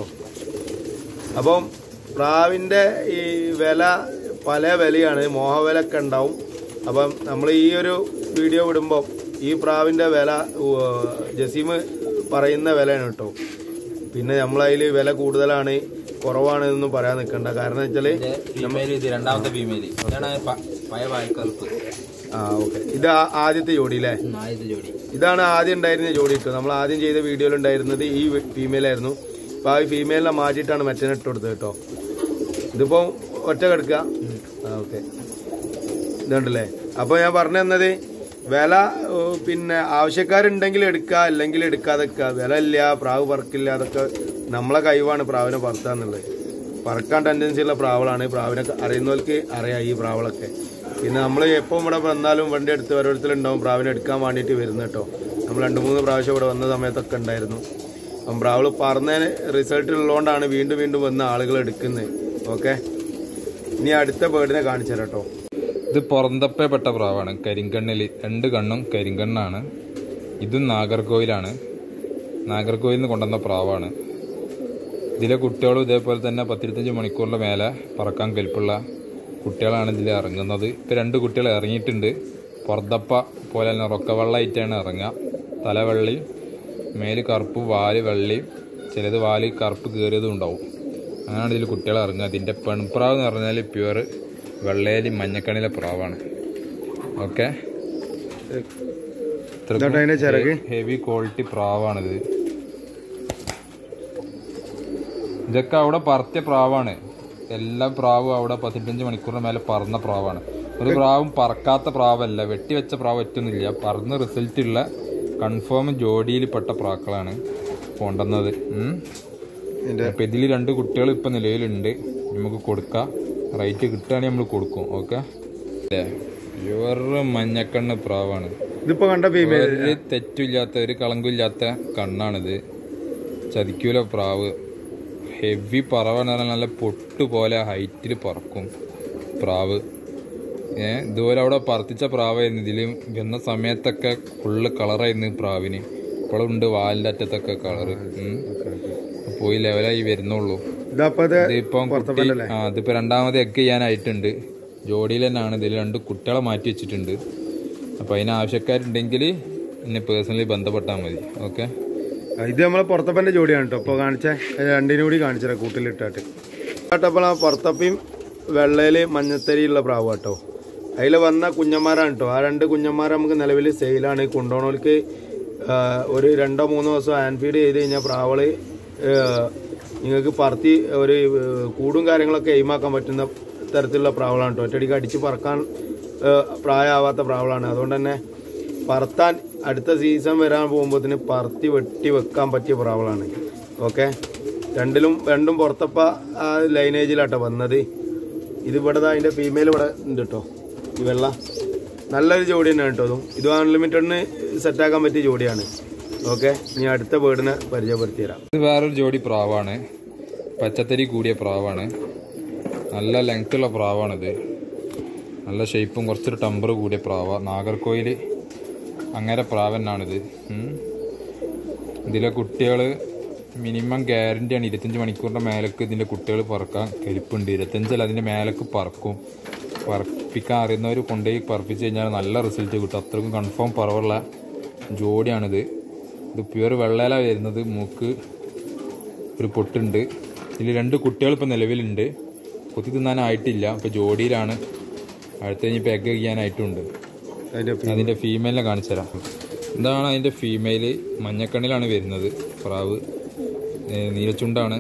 അപ്പം പ്രാവിന്റെ ഈ വില പല വിലയാണ് മോഹവിലൊക്കെ ഉണ്ടാവും അപ്പം നമ്മൾ ഈ ഒരു വീഡിയോ വിടുമ്പോൾ ഈ പ്രാവിന്റെ വില ഉവ്വ് ജസീം പറയുന്ന വിലയാണ് കേട്ടോ പിന്നെ നമ്മളതിൽ വില കൂടുതലാണ് കുറവാണ് എന്നൊന്നും പറയാൻ നിൽക്കണ്ട കാരണം വെച്ചാൽ ഫീമെയിൽ ഇത് രണ്ടാമത്തെ ഫീമെയിൽ ഇതാണ് പ- പഴയ വാൽക്കറുപ്പ് ആ ഓക്കെ ഇത് ആ- ആദ്യത്തെ ജോഡി അല്ലേ ആദ്യത്തെ ജോഡി ഇതാണ് ആദ്യം ഉണ്ടായിരുന്ന ജോഡി ഇട്ടു നമ്മൾ ആദ്യം ചെയ്ത വീഡിയോയിൽ ഉണ്ടായിരുന്നത് ഈ ഫീമെയിൽ ആയിരുന്നു അപ്പൊ ആ ഫീമെയിലിനെ മാറ്റിയിട്ടാണ് മറ്റേ ഇട്ട് കൊടുത്തത് കേട്ടോ ഇതിപ്പോ ഒറ്റ കിടക്കുക ആ ഓക്കെ ഇതുണ്ടല്ലേ അപ്പൊ ഞാൻ പറഞ്ഞു തന്നത് വില ഏ, പിന്നെ ആവശ്യക്കാരുണ്ടെങ്കിൽ എടുക്കുക അല്ലെങ്കിൽ എടുക്കാതെ വെക്കുക. വില ഇല്ല പ്രാവ് പറക്കില്ല അതൊക്കെ നമ്മളെ കഴിവാണ് പ്രാവിനെ പറത്താന്നുള്ളത് പറക്കാൻ ടെൻഡൻസി ഉള്ള പ്രാവുകളാണ് പ്രാവിനെ അറിയുന്നവർക്ക് അറിയാം ഈ പ്രാവുകളൊക്കെ പിന്നെ നമ്മൾ എപ്പോൾ ഇവിടെ വന്നാലും വണ്ടി എടുത്ത് ഓരോരുത്തരുണ്ടാവും പ്രാവിനെ എടുക്കാൻ വേണ്ടിയിട്ട് വരുന്നത് കേട്ടോ നമ്മൾ രണ്ട് മൂന്ന് പ്രാവശ്യം ഇവിടെ വന്ന സമയത്തൊക്കെ ഉണ്ടായിരുന്നു അപ്പം പ്രാവള് പറഞ്ഞതിന് റിസൾട്ട് ഉള്ളതുകൊണ്ടാണ് വീണ്ടും വീണ്ടും വന്ന ആളുകൾ എടുക്കുന്നത് ഓക്കെ ഇനി അടുത്ത ബേർഡിനെ കാണിച്ചു തരാം കേട്ടോ ഇത് പുറന്തപ്പേ പെട്ട പ്രാവാണ് കരിങ്കണ്ണിൽ രണ്ട് കണ്ണും കരിങ്കണ്ണാണ് ഇതും നാഗർകോയിലാണ് നാഗർകോയിൽ നിന്ന് കൊണ്ടുവന്ന പ്രാവാണ് ഇതിലെ കുട്ടികളും ഇതേപോലെ തന്നെ പത്തിരുപത്തഞ്ച് മണിക്കൂറിൻ്റെ മേലെ പറക്കാൻ കെൽപ്പുള്ള കുട്ടികളാണ് ഇതിൽ ഇറങ്ങുന്നത് ഇപ്പം രണ്ട് കുട്ടികൾ ഇറങ്ങിയിട്ടുണ്ട് പുറത്തപ്പ പോലെ തന്നെ റൊക്കവെള്ളമായിട്ടാണ് ഇറങ്ങുക തലവെള്ളി മേല് കറുപ്പും വാല് വെള്ളിയും ചിലത് വാല് കറുപ്പ് കയറിയതും ഉണ്ടാവും അങ്ങനെയാണ് ഇതിൽ കുട്ടികളെ ഇറങ്ങുക ഇതിൻ്റെ പെൺപ്രാവ് എന്ന് പറഞ്ഞാൽ പ്യുവർ വെള്ളേലി മഞ്ഞക്കണ്ണിലെ പ്രാവാണ് ഓക്കെ ഇതാട്ടോ അതിന്റെ ചിറക് ഹെവി ക്വാളിറ്റി പ്രാവാണിത് ഇതൊക്കെ അവിടെ പറത്തിയ പ്രാവാണ് എല്ലാ പ്രാവും അവിടെ പതിനഞ്ച് മണിക്കൂറിന് മേലെ പറന്ന പ്രാവാണ് ഒരു പ്രാവും പറക്കാത്ത പ്രാവല്ല വെട്ടിവെച്ച പ്രാവ് പറ്റുന്നില്ല പറന്ന് റിസൾട്ട് ഉള്ള കൺഫേം ജോഡിയിൽ പെട്ട പ്രാക്കളാണ് കൊണ്ടുവന്നത് ഉം. ഇതിന്റെ അപ്പൊ ഇതിൽ രണ്ട് കുട്ടികൾ ഇപ്പൊ നിലവിലുണ്ട് നമുക്ക് കൊടുക്കാം റേറ്റ് കിട്ടുകയാണെങ്കിൽ നമ്മൾ കൊടുക്കും ഓക്കെ പ്യുവർ മഞ്ഞക്കണ്ണ് പ്രാവാണ് ഇതിപ്പോ കണ്ട ഫീമെയിൽ ഒരു തെറ്റില്ലാത്ത ഒരു കളങ്കില്ലാത്ത കണ്ണാണിത് ചതിക്കൂല പ്രാവ് ഹെവി പറവെന്ന് പറഞ്ഞാൽ നല്ല പൊട്ട് പോലെ ഹൈറ്റിൽ പറക്കും പ്രാവ് ഏ ഇതുപോലെ അവിടെ പറത്തിച്ച പ്രാവായിരുന്നു ഇതിൽ വന്ന സമയത്തൊക്കെ ഫുള്ള് കളറായിരുന്നു ഈ പ്രാവിന് ഇപ്പോഴും ഉണ്ട് വാലിൻ്റെ അറ്റത്തൊക്കെ കളറ് പോയി ലെവലായി വരുന്നുള്ളൂ ഇതപ്പോ ഇത് ഇതിപ്പം കുട്ടി ആ ഇതിപ്പോ രണ്ടാമത് എഗ് ചെയ്യാനായിട്ടുണ്ട് ജോഡിയിൽ തന്നെയാണ് ഇതിൽ രണ്ട് കുട്ടികളെ മാറ്റി വെച്ചിട്ടുണ്ട് അപ്പോൾ അതിന് ആവശ്യക്കാരുണ്ടെങ്കിൽ എന്നെ പേഴ്സണലി ബന്ധപ്പെട്ടാൽ മതി ഓക്കെ ഇത് നമ്മളെ പുറത്തപ്പന്റെ ജോഡിയാണ് കേട്ടോ ഇപ്പൊ കാണിച്ച രണ്ടിനും കൂടി കാണിച്ചത് കൂട്ടിലിട്ടാട്ട് കേട്ടപ്പോൾ ആ പുറത്തപ്പയും വെള്ളയില് മഞ്ഞത്തരിയുള്ള പ്രാവ് കേട്ടോ അതിൽ വന്ന കുഞ്ഞന്മാരാണ് കേട്ടോ ആ രണ്ട് കുഞ്ഞന്മാർ നമുക്ക് നിലവിൽ സെയിലാണ് കൊണ്ടുപോകണവർക്ക് ഒരു രണ്ടോ മൂന്നോ ദിവസം ഹാൻഡ് ഫീഡ് ചെയ്ത് കഴിഞ്ഞാൽ പ്രാവള് നിങ്ങൾക്ക് പറത്തി ഒരു ഏഹ്, കൂടും കാര്യങ്ങളൊക്കെ എയിമാക്കാൻ പറ്റുന്ന തരത്തിലുള്ള പ്രാവളാണ് കേട്ടോ ഒറ്റയടിക്ക് അടിച്ച് പറക്കാൻ ഏഹ്, പ്രായമാവാത്ത പ്രാവളാണ് അതുകൊണ്ട് തന്നെ പറത്താൻ അടുത്ത സീസൺ വരാൻ പോകുമ്പോഴത്തേന് പറത്തി വെട്ടി വെക്കാൻ പറ്റിയ പ്രാവളാണ് ഓക്കെ രണ്ടിലും രണ്ടും പുറത്തപ്പ ആ ലൈനേജിലാട്ടോ വന്നത് ഇത് ഇവിടെ ദാ അതിന്റെ ഫീമെയിൽ ഇവിടെ ഉണ്ട് കേട്ടോ ഈ വെള്ള നല്ലൊരു ജോഡി തന്നെയാണ് കേട്ടോ അതും ഇത് അൺലിമിറ്റഡിന് സെറ്റാക്കാൻ പറ്റിയ ജോഡിയാണ് ഓക്കെ ഇനി അടുത്ത ബേർഡിനെ പരിചയപ്പെടുത്തി തരാം ഇത് വേറൊരു ജോഡി പ്രാവാണ് പച്ചത്തരി കൂടിയ പ്രാവാണ് നല്ല ലെങ്ത് ഉള്ള പ്രാവാണിത് നല്ല ഷേപ്പും കുറച്ചൊരു ടമ്പർ കൂടിയ പ്രാവ നാഗർകോയിൽ അങ്ങനെ പ്രാവനാണിത് ഉം. ഇതിലെ കുട്ടികൾ മിനിമം ഗ്യാരണ്ടിയാണ് ഇരുപത്തഞ്ച് മണിക്കൂറിൻ്റെ മേലേക്ക് ഇതിൻ്റെ കുട്ടികൾ പറക്കാൻ കെൽപ്പുണ്ട് ഇരുപത്തഞ്ചല്ല അതിൻ്റെ മേലേക്ക് പറക്കും പറപ്പിക്കാൻ അറിയുന്നവർ കൊണ്ടുപോയി പറപ്പിച്ച് കഴിഞ്ഞാൽ നല്ല റിസൾട്ട് കിട്ടും അത്രക്കും കൺഫേം പറവുള്ള ജോഡിയാണിത് ഇത് പ്യുവർ വെള്ളയില വരുന്നത് മൂക്ക് ഒരു പൊട്ടുണ്ട് ഇതിൽ രണ്ട് കുട്ടികൾ ഇപ്പോൾ നിലവിലുണ്ട് കൊത്തി തിന്നാനായിട്ടില്ല ഇപ്പോൾ ജോഡിയിലാണ് അടുത്ത കഴിഞ്ഞ് പെഗ് ചെയ്യാനായിട്ടുണ്ട് അതിന്റെ അതിൻ്റെ ഫീമെയിലിനെ കാണിച്ചു തരാം ഇതാണ് അതിൻ്റെ ഫീമെയിൽ മഞ്ഞക്കണ്ണിലാണ് വരുന്നത് പ്രാവ് ഏ, നീലച്ചുണ്ടാണ്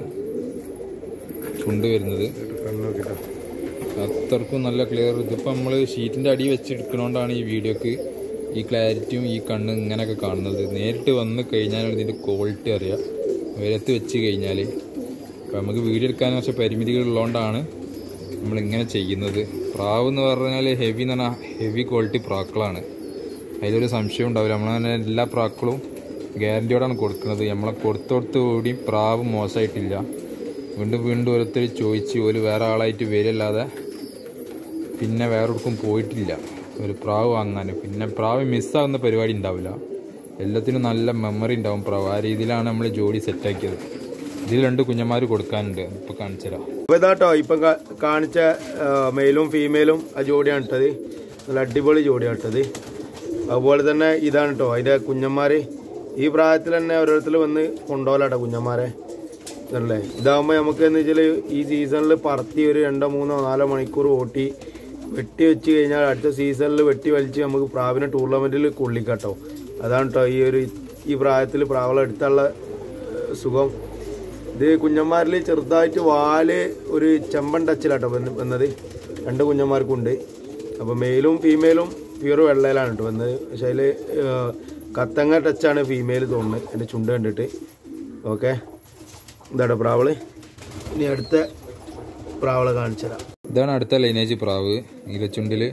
ചുണ്ട് വരുന്നത് കണ്ണ് നോക്കിട്ടോ അത്രക്കും നല്ല ക്ലിയർ ഇതിപ്പോൾ നമ്മൾ ഷീറ്റിൻ്റെ അടി വെച്ചെടുക്കണോണ്ടാണ് ഈ വീഡിയോക്ക് ഈ ക്ലാരിറ്റിയും ഈ കണ്ണ് ഇങ്ങനെയൊക്കെ കാണുന്നത് നേരിട്ട് വന്ന് കഴിഞ്ഞാൽ ഇതിൻ്റെ ക്വാളിറ്റി അറിയാം ഉയരത്ത് വെച്ച് കഴിഞ്ഞാൽ അപ്പോൾ നമുക്ക് വീഡിയോ എടുക്കാൻ കുറച്ച് പരിമിതികൾ ഉള്ളതുകൊണ്ടാണ് നമ്മളിങ്ങനെ ചെയ്യുന്നത് പ്രാവ് എന്ന് പറഞ്ഞാൽ ഹെവി എന്ന് പറഞ്ഞാൽ ഹെവി ക്വാളിറ്റി പ്രാക്കളാണ് അതിലൊരു സംശയം ഉണ്ടാവില്ല നമ്മൾ തന്നെ എല്ലാ പ്രാക്കളും ഗ്യാരണ്ടിയോടാണ് കൊടുക്കുന്നത് നമ്മളെ കൊടുത്തോടത്ത് കൂടിയും പ്രാവ് മോശമായിട്ടില്ല വീണ്ടും വീണ്ടും ഓരോരുത്തർ ചോദിച്ച് ഒരു വേറെ ആളായിട്ട് വരില്ലാതെ പിന്നെ വേറൊടുക്കും പോയിട്ടില്ല ഒരു പ്രാവ് വാങ്ങാൻ പിന്നെ പ്രാവ് മിസ്സാകുന്ന പരിപാടി ഉണ്ടാവില്ല എല്ലാത്തിനും നല്ല മെമ്മറി ഉണ്ടാവും പ്രാവ് ആ രീതിയിലാണ് നമ്മൾ ജോഡി സെറ്റാക്കിയത് ഇതിൽ രണ്ട് കുഞ്ഞന്മാർ കൊടുക്കാനുണ്ട് ഇപ്പോൾ കാണിച്ചു തരാം അപ്പൊ ഇതാട്ടോ ഇപ്പൊ കാ- കാണിച്ച ആ, മെയിലും ഫീമെയിലും ആ ജോഡിയാണ് ഇട്ടത് നല്ല അടിപൊളി ജോഡിയാണ് ഇട്ടത് അതുപോലെ തന്നെ ഇതാണ് കേട്ടോ അതിന്റെ കുഞ്ഞന്മാര് ഈ പ്രായത്തിൽ തന്നെ ഓരോരുത്തർ വന്ന് കൊണ്ടുപോലാട്ടോ കുഞ്ഞന്മാരെ ഇതല്ലേ ഇതാകുമ്പോൾ നമുക്ക് എന്ന് വെച്ചാൽ ഈ സീസണിൽ പറത്തി ഒരു രണ്ടോ മൂന്നോ നാലോ മണിക്കൂർ ഓട്ടി വെട്ടി വെച്ച് കഴിഞ്ഞാൽ അടുത്ത സീസണിൽ വെട്ടി വലിച്ച് നമുക്ക് പ്രാവിനെ ടൂർണമെന്റിൽ കൊള്ളിക്കാട്ടോ അതാണ് കേട്ടോ ഈ ഒരു ഈ പ്രായത്തിൽ പ്രാവളം എടുത്തുള്ള ഏഹ്, സുഖം ഇത് കുഞ്ഞന്മാരിൽ ചെറുതായിട്ട് വാല് ഒരു ചെമ്പൻ ടച്ചിലാട്ടോ വന്ന് വന്നത് രണ്ട് കുഞ്ഞന്മാർക്കുണ്ട് അപ്പോൾ മെയിലും ഫീമെയിലും പ്യൂർ വെള്ളയിലാണ് കേട്ടോ വന്നത് പക്ഷേ അതിൽ കത്തങ്ങ ടച്ചാണ് ഫീമെയിൽ തോന്നുന്നത് എൻ്റെ ചുണ്ട് കണ്ടിട്ട് ഓക്കെ ഇതാട്ടോ പ്രാവള് ഇനി അടുത്ത പ്രാവളെ കാണിച്ചു തരാം ഇതാണ് അടുത്ത ലൈനേജ് പ്രാവ് നീലച്ചുണ്ടിൽ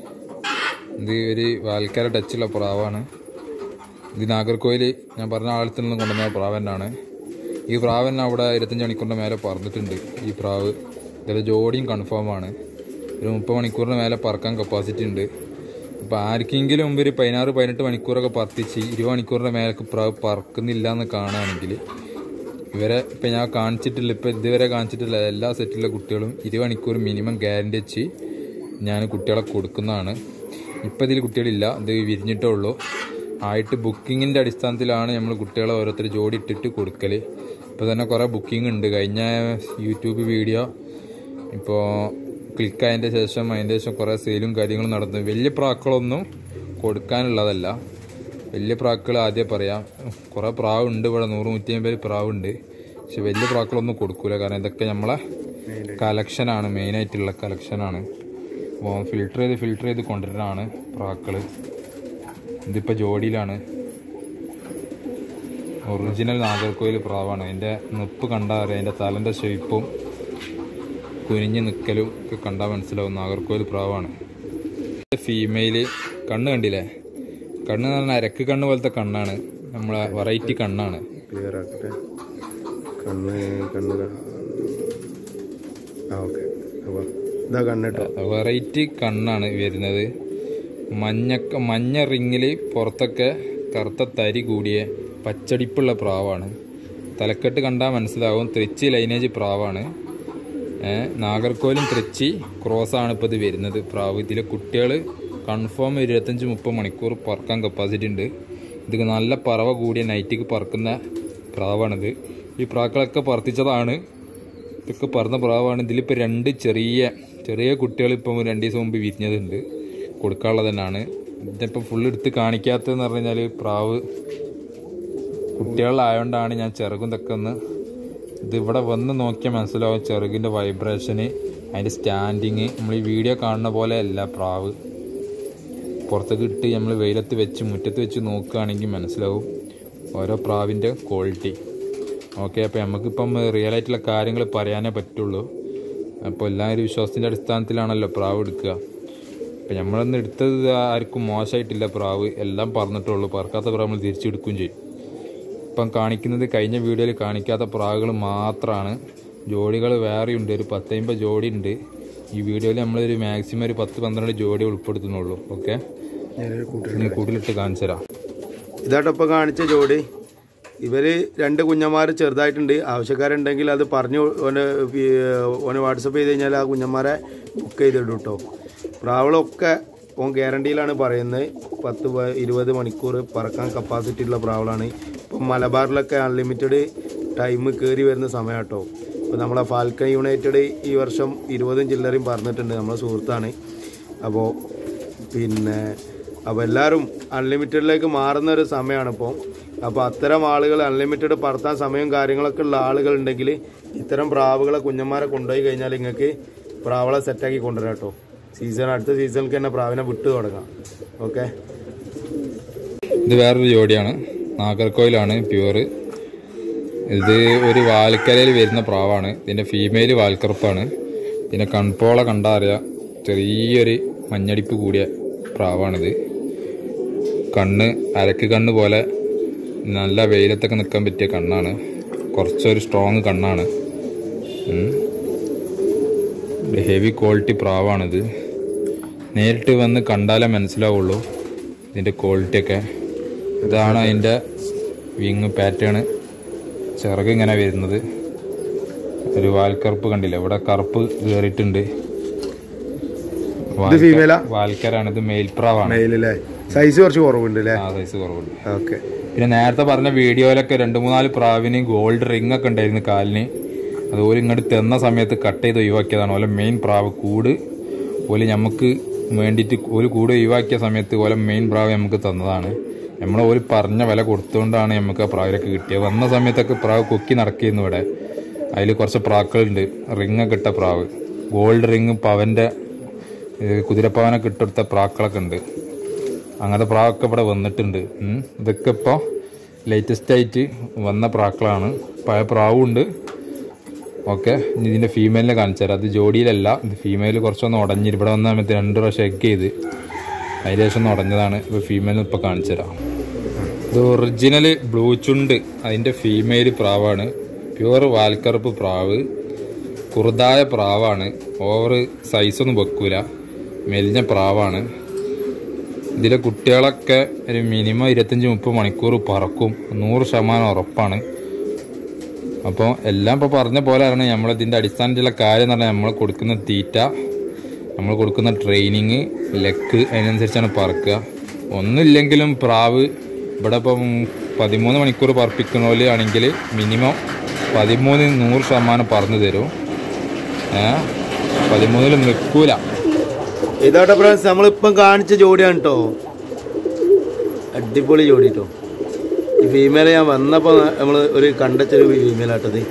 ഇത് ഒരു വാൽക്കാര ടച്ചുള്ള പ്രാവാണ് ഇത് നാഗർകോയിൽ ഞാൻ പറഞ്ഞ ആളത്തിൽ നിന്ന് കൊണ്ടുവന്ന പ്രാവനാണ് ഈ പ്രാവൻ അവിടെ ഇരുപത്തഞ്ച് മണിക്കൂറിൻ്റെ മേലെ പറന്നിട്ടുണ്ട് ഈ പ്രാവ് ഇതിൽ ജോഡിയും കൺഫേം ആണ് ഒരു മുപ്പത് മണിക്കൂറിന് മേലെ പറക്കാൻ കപ്പാസിറ്റി ഉണ്ട് അപ്പോൾ ആർക്കെങ്കിലും മുമ്പ് ഒരു പതിനാറ് പതിനെട്ട് മണിക്കൂറൊക്കെ പറത്തിച്ച് ഇരുപത് മണിക്കൂറിൻ്റെ മേലേക്ക് പ്രാവ് പറക്കുന്നില്ല എന്ന് കാണുകയാണെങ്കിൽ ഇവരെ ഇപ്പം ഞാൻ കാണിച്ചിട്ടില്ല ഇപ്പം ഇതുവരെ കാണിച്ചിട്ടില്ല എല്ലാ സെറ്റിലെ കുട്ടികളും ഇരുപത് മണിക്കൂർ മിനിമം ഗ്യാരണ്ടി വെച്ച് ഞാൻ കുട്ടികളെ കൊടുക്കുന്നതാണ് ഇപ്പം ഇതിൽ കുട്ടികളില്ല ഇത് വിരിഞ്ഞിട്ടേ ഉള്ളൂ ആയിട്ട് ബുക്കിങ്ങിൻ്റെ അടിസ്ഥാനത്തിലാണ് നമ്മൾ കുട്ടികളെ ഓരോരുത്തർ ജോഡി ഇട്ടിട്ട് കൊടുക്കൽ ഇപ്പോൾ തന്നെ കുറേ ബുക്കിംഗ് ഉണ്ട് കഴിഞ്ഞ യൂട്യൂബ് വീഡിയോ ഇപ്പോൾ ക്ലിക്കായതിൻ്റെ ശേഷം അതിൻ്റെ ശേഷം കുറേ സെയിലും കാര്യങ്ങളും നടന്നു വലിയ പ്രാക്കളൊന്നും കൊടുക്കാനുള്ളതല്ല വലിയ പ്രാക്കൾ ആദ്യം പറയാം കുറേ പ്രാവുണ്ട് ഇവിടെ നൂറ് നൂറ്റി അമ്പത് പ്രാവുണ്ട് പക്ഷെ വലിയ പ്രാക്കളൊന്നും കൊടുക്കൂല കാരണം ഇതൊക്കെ നമ്മളെ കളക്ഷനാണ് മെയിനായിട്ടുള്ള കളക്ഷനാണ് അപ്പോൾ ഫിൽട്ടർ ചെയ്ത് ഫിൽട്ടർ ചെയ്ത് കൊണ്ടുവരാനാണ് പ്രാക്കള് ഇതിപ്പോൾ ജോഡിയിലാണ് ഒറിജിനൽ നാഗർകോയിൽ പ്രാവാണ് അതിൻ്റെ നിപ്പ് കണ്ടാൽ അറിയാം അതിൻ്റെ തലൻ്റെ ഷേപ്പും കുനിഞ്ഞ് നിൽക്കലും ഒക്കെ കണ്ടാൽ മനസ്സിലാവും നാഗർകോയിൽ പ്രാവാണ് ഫീമെയില് കണ്ണ് കണ്ടില്ലേ കണ്ണ് എന്ന് പറഞ്ഞാൽ അരക്ക് കണ്ണ് പോലത്തെ കണ്ണാണ് നമ്മളെ വെറൈറ്റി കണ്ണാണ് ക്ലിയർ ആക്കട്ടെ കണ്ണ് കണ്ണ് ക- ആ ഓക്കെ അപ്പോൾ ഇതാ കണ്ണിട്ടോ വെറൈറ്റി കണ്ണാണ് വരുന്നത് മഞ്ഞ മഞ്ഞ റിങ്ങിൽ പുറത്തൊക്കെ കറുത്ത തരി കൂടിയ പച്ചടിപ്പുള്ള പ്രാവാണ് തലക്കെട്ട് കണ്ടാൽ മനസ്സിലാവും തൃച്ചി ലൈനേജ് പ്രാവാണ് ഏ, നാഗർകോലും തൃച്ചി ക്രോസാണ് ഇപ്പോൾ ഇത് വരുന്നത് പ്രാവ് ഇതിലെ കുട്ടികൾ കൺഫേം ഇരുപത്തഞ്ച് മുപ്പത് മണിക്കൂർ പറക്കാൻ കപ്പാസിറ്റി ഉണ്ട് ഇത് നല്ല പറവ കൂടിയ നൈറ്റിക്ക് പറക്കുന്ന പ്രാവാണിത് ഈ പ്രാക്കളൊക്കെ പറത്തിച്ചതാണ് ഇതൊക്കെ പറഞ്ഞ പ്രാവാണ് ഇതിലിപ്പോൾ രണ്ട് ചെറിയ ചെറിയ കുട്ടികൾ ഇപ്പം രണ്ട് ദിവസം മുമ്പ് വിരിഞ്ഞതുണ്ട് കൊടുക്കാനുള്ളത് തന്നെയാണ് ഇതിപ്പോൾ ഫുൾ എടുത്ത് കാണിക്കാത്തതെന്ന് പറഞ്ഞു കഴിഞ്ഞാൽ പ്രാവ് കുട്ടികളായതുകൊണ്ടാണ് ഞാൻ ചെറുകും ഇതൊക്കെ ഒന്ന് ഇത് ഇവിടെ വന്ന് നോക്കിയാൽ മനസ്സിലാവും ചെറുകിൻ്റെ വൈബ്രേഷന് അതിൻ്റെ സ്റ്റാൻഡിങ് നമ്മൾ ഈ വീഡിയോ കാണുന്ന പോലെ അല്ല പ്രാവ് പുറത്തേക്ക് ഇട്ട് നമ്മൾ വെയിലത്ത് വെച്ച് മുറ്റത്ത് വെച്ച് നോക്കുകയാണെങ്കിൽ മനസ്സിലാവും ഓരോ പ്രാവിൻ്റെ ക്വാളിറ്റി ഓക്കെ അപ്പോൾ നമുക്കിപ്പം റിയൽ ആയിട്ടുള്ള കാര്യങ്ങൾ പറയാനേ പറ്റുള്ളൂ അപ്പോൾ എല്ലാവരും വിശ്വാസത്തിൻ്റെ അടിസ്ഥാനത്തിലാണല്ലോ പ്രാവ് എടുക്കുക അപ്പം നമ്മളൊന്ന് എടുത്തത് ആർക്കും മോശമായിട്ടില്ല പ്രാവ് എല്ലാം പറഞ്ഞിട്ടുള്ളൂ പറക്കാത്ത പ്രാവ് നമ്മൾ തിരിച്ചെടുക്കുകയും ചെയ്യും ഇപ്പം കാണിക്കുന്നത് കഴിഞ്ഞ വീഡിയോയിൽ കാണിക്കാത്ത പ്രാവുകൾ മാത്രമാണ് ജോഡികൾ വേറെയുണ്ട് ഒരു പത്തമ്പത് ജോഡി ഉണ്ട് ഈ വീഡിയോയിൽ നമ്മളൊരു മാക്സിമം ഒരു പത്ത് പന്ത്രണ്ട് ജോഡി ഉൾപ്പെടുത്തുന്നുള്ളൂ ഓക്കെ ഞാനൊരു കൂട്ടി ഇനി കൂട്ടിലിട്ട് കാണിച്ചു തരാം ഇതാട്ടോ ഇപ്പോൾ കാണിച്ച ജോഡി ഇവര് രണ്ട് കുഞ്ഞന്മാർ ചെറുതായിട്ടുണ്ട് ആവശ്യക്കാരുണ്ടെങ്കിൽ അത് പറഞ്ഞു ഓന് പി- ഓന് വാട്സപ്പ് ചെയ്ത് കഴിഞ്ഞാൽ ആ കുഞ്ഞന്മാരെ ബുക്ക് ചെയ്തിടും കേട്ടോ പ്രാവളൊക്കെ ഓൻ ഗ്യാരണ്ടിയിലാണ് പറയുന്നത് പത്ത് പ- ഇരുപത് മണിക്കൂർ പറക്കാൻ കപ്പാസിറ്റി ഉള്ള പ്രാവളാണ് ഇപ്പം മലബാറിലൊക്കെ അൺലിമിറ്റഡ് ടൈം കയറി വരുന്ന സമയം കേട്ടോ ഇപ്പോൾ നമ്മളെ ഫാൽക്കൺ യുണൈറ്റഡ് ഈ വർഷം ഇരുപതും ചില്ലറയും പറഞ്ഞിട്ടുണ്ട് നമ്മളെ സുഹൃത്താണ് അപ്പോൾ പിന്നെ അപ്പോൾ എല്ലാവരും അൺലിമിറ്റഡിലേക്ക് മാറുന്ന ഒരു സമയമാണ് ഇപ്പോൾ അപ്പോൾ അത്തരം ആളുകൾ അൺലിമിറ്റഡ് പറത്താൻ സമയവും കാര്യങ്ങളൊക്കെ ഉള്ള ആളുകൾ ഉണ്ടെങ്കിൽ ഇത്തരം പ്രാവുകളെ കുഞ്ഞന്മാരെ കൊണ്ടുപോയി കഴിഞ്ഞാൽ നിങ്ങൾക്ക് പ്രാവളെ സെറ്റാക്കി കൊണ്ടുവരാം കേട്ടോ സീസൺ അടുത്ത സീസണിലേക്ക് തന്നെ പ്രാവിനെ വിട്ടു തുടങ്ങാം ഓക്കെ ഇത് വേറൊരു ജോഡിയാണ് നാഗർകോയിലാണ് പ്യുവർ ഇത് ഒരു വാൽക്കരയിൽ വരുന്ന പ്രാവാണ് ഇതിൻ്റെ ഫീമെയിൽ വാൽക്കറുപ്പാണ് ഇതിൻ്റെ കൺപോള കണ്ടാൽ അറിയാം ചെറിയൊരു മഞ്ഞടിപ്പ് കൂടിയ പ്രാവാണിത് കണ്ണ് അരക്ക് കണ്ണ് പോലെ നല്ല വെയിലത്തൊക്കെ നിൽക്കാൻ പറ്റിയ കണ്ണാണ് കുറച്ചൊരു സ്ട്രോങ് കണ്ണാണ് ഹെവി ക്വാളിറ്റി പ്രാവാണിത് നേരിട്ട് വന്ന് കണ്ടാലേ മനസ്സിലാവുള്ളൂ ഇതിൻ്റെ ക്വാളിറ്റിയൊക്കെ ഇതാണ് അതിൻ്റെ വിങ് പാറ്റേൺ ചിറക് ഇങ്ങനെ വരുന്നത് ഒരു വാൽക്കറുപ്പ് കണ്ടില്ല ഇവിടെ കറുപ്പ് കയറിയിട്ടുണ്ട് ഇത് ഫീമെയിലാ വാൽക്കരാണ് ഇത് മെയിൽപ്രാവാണ് മെയിലല്ലേ സൈസ് കുറച്ച് കുറവുണ്ട് അല്ലേ ആ സൈസ് കുറവുണ്ട് ഓക്കെ പിന്നെ നേരത്തെ പറഞ്ഞ വീഡിയോയിലൊക്കെ രണ്ട് മൂന്നാല് പ്രാവിന് ഗോൾഡ് റിംഗ് ഒക്കെ ഉണ്ടായിരുന്നു കാലിന് അതുപോലെ ഇങ്ങോട്ട് തെന്ന സമയത്ത് കട്ട് ചെയ്ത് ഒഴിവാക്കിയതാണ് ഓലെ മെയിൻ പ്രാവ് കൂട് ഓല് നമുക്ക് വേണ്ടിയിട്ട് ഒരു കൂട് ഒഴിവാക്കിയ സമയത്ത് ഓലെ മെയിൻ പ്രാവ് നമുക്ക് തന്നതാണ് നമ്മൾ ഒരു പറഞ്ഞ വില കൊടുത്തുകൊണ്ടാണ് നമുക്ക് ആ പ്രാവിലൊക്കെ കിട്ടിയത് വന്ന സമയത്തൊക്കെ പ്രാവ് കൊക്കി നടക്കിയിരുന്നു ഇവിടെ അതിൽ കുറച്ച് പ്രാക്കളുണ്ട് റിങ് ഒക്കെ ഇട്ട പ്രാവ് ഗോൾഡ് റിങ് പവൻ്റെ ഏഹ് കുതിരപ്പവനൊക്കെ ഇട്ടെടുത്ത പ്രാക്കളൊക്കെ ഉണ്ട് അങ്ങനത്തെ പ്രാവൊക്കെ ഇവിടെ വന്നിട്ടുണ്ട് ഉം. ഇതൊക്കെ ഇപ്പോൾ ലേറ്റസ്റ്റ് ആയിട്ട് വന്ന പ്രാക്കളാണ് പഴയ പ്രാവും ഉണ്ട് ഓക്കെ ഇനി ഇതിൻ്റെ ഫീമെയിലിനെ കാണിച്ചു തരാം അത് ജോഡിയിലല്ല ഇത് ഫീമെയിൽ കുറച്ചൊന്ന് ഉടഞ്ഞിട്ട് ഇവിടെ വന്ന സമയത്ത് രണ്ട് പ്രാവശ്യം എഗ് ചെയ്ത് അതിന് ശേഷം ഒന്ന് ഉടഞ്ഞതാണ് ഇപ്പോൾ ഫീമെയിലിന് ഇപ്പോൾ കാണിച്ചു തരാം ഇത് ഒറിജിനൽ ബ്ലൂ ചുണ്ട് അതിൻ്റെ ഫീമെയിൽ പ്രാവാണ് പ്യുവർ വാൽക്കറുപ്പ് പ്രാവ് കുറുതായ പ്രാവാണ് ഓവർ സൈസൊന്നും വെക്കൂല മെലിഞ്ഞ പ്രാവാണ് ഇതിലെ കുട്ടികളൊക്കെ ഒരു മിനിമം ഇരുപത്തഞ്ച് മുപ്പത് മണിക്കൂർ പറക്കും നൂറ് ശതമാനം ഉറപ്പാണ് അപ്പോൾ എല്ലാം ഇപ്പോൾ പറഞ്ഞ പോലെയാണ് നമ്മളിതിൻ്റെ അടിസ്ഥാനത്തിലുള്ള കാര്യം എന്ന് പറഞ്ഞാൽ നമ്മൾ കൊടുക്കുന്ന തീറ്റ നമ്മൾ കൊടുക്കുന്ന ട്രെയിനിങ് ലെക്ക് അതിനനുസരിച്ചാണ് പറക്കുക ഒന്നുമില്ലെങ്കിലും പ്രാവ് ഇവിടെ ഇപ്പം പതിമൂന്ന് മണിക്കൂർ പറപ്പിക്കുന്ന പോലെ ആണെങ്കിൽ മിനിമം പതിമൂന്നിന് നൂറ് ശതമാനം പറഞ്ഞു തരും ഏ പതിമൂന്നിൽ നിൽക്കൂല ഇതാട്ടെ ഫ്രണ്ട്സ് നമ്മളിപ്പം കാണിച്ച ജോഡിയാണ് കേട്ടോ അടിപൊളി ജോഡി കേട്ടോ ഈ ഫീമെയിൽ ഞാൻ വന്നപ്പോൾ നമ്മൾ ഒരു കണ്ടച്ചൊരു ഫീമെയിൽ ആട്ടത്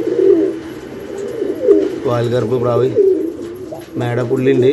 വാൽഗർഭ് പ്രാവ് മേടപ്പുള്ളിണ്ട്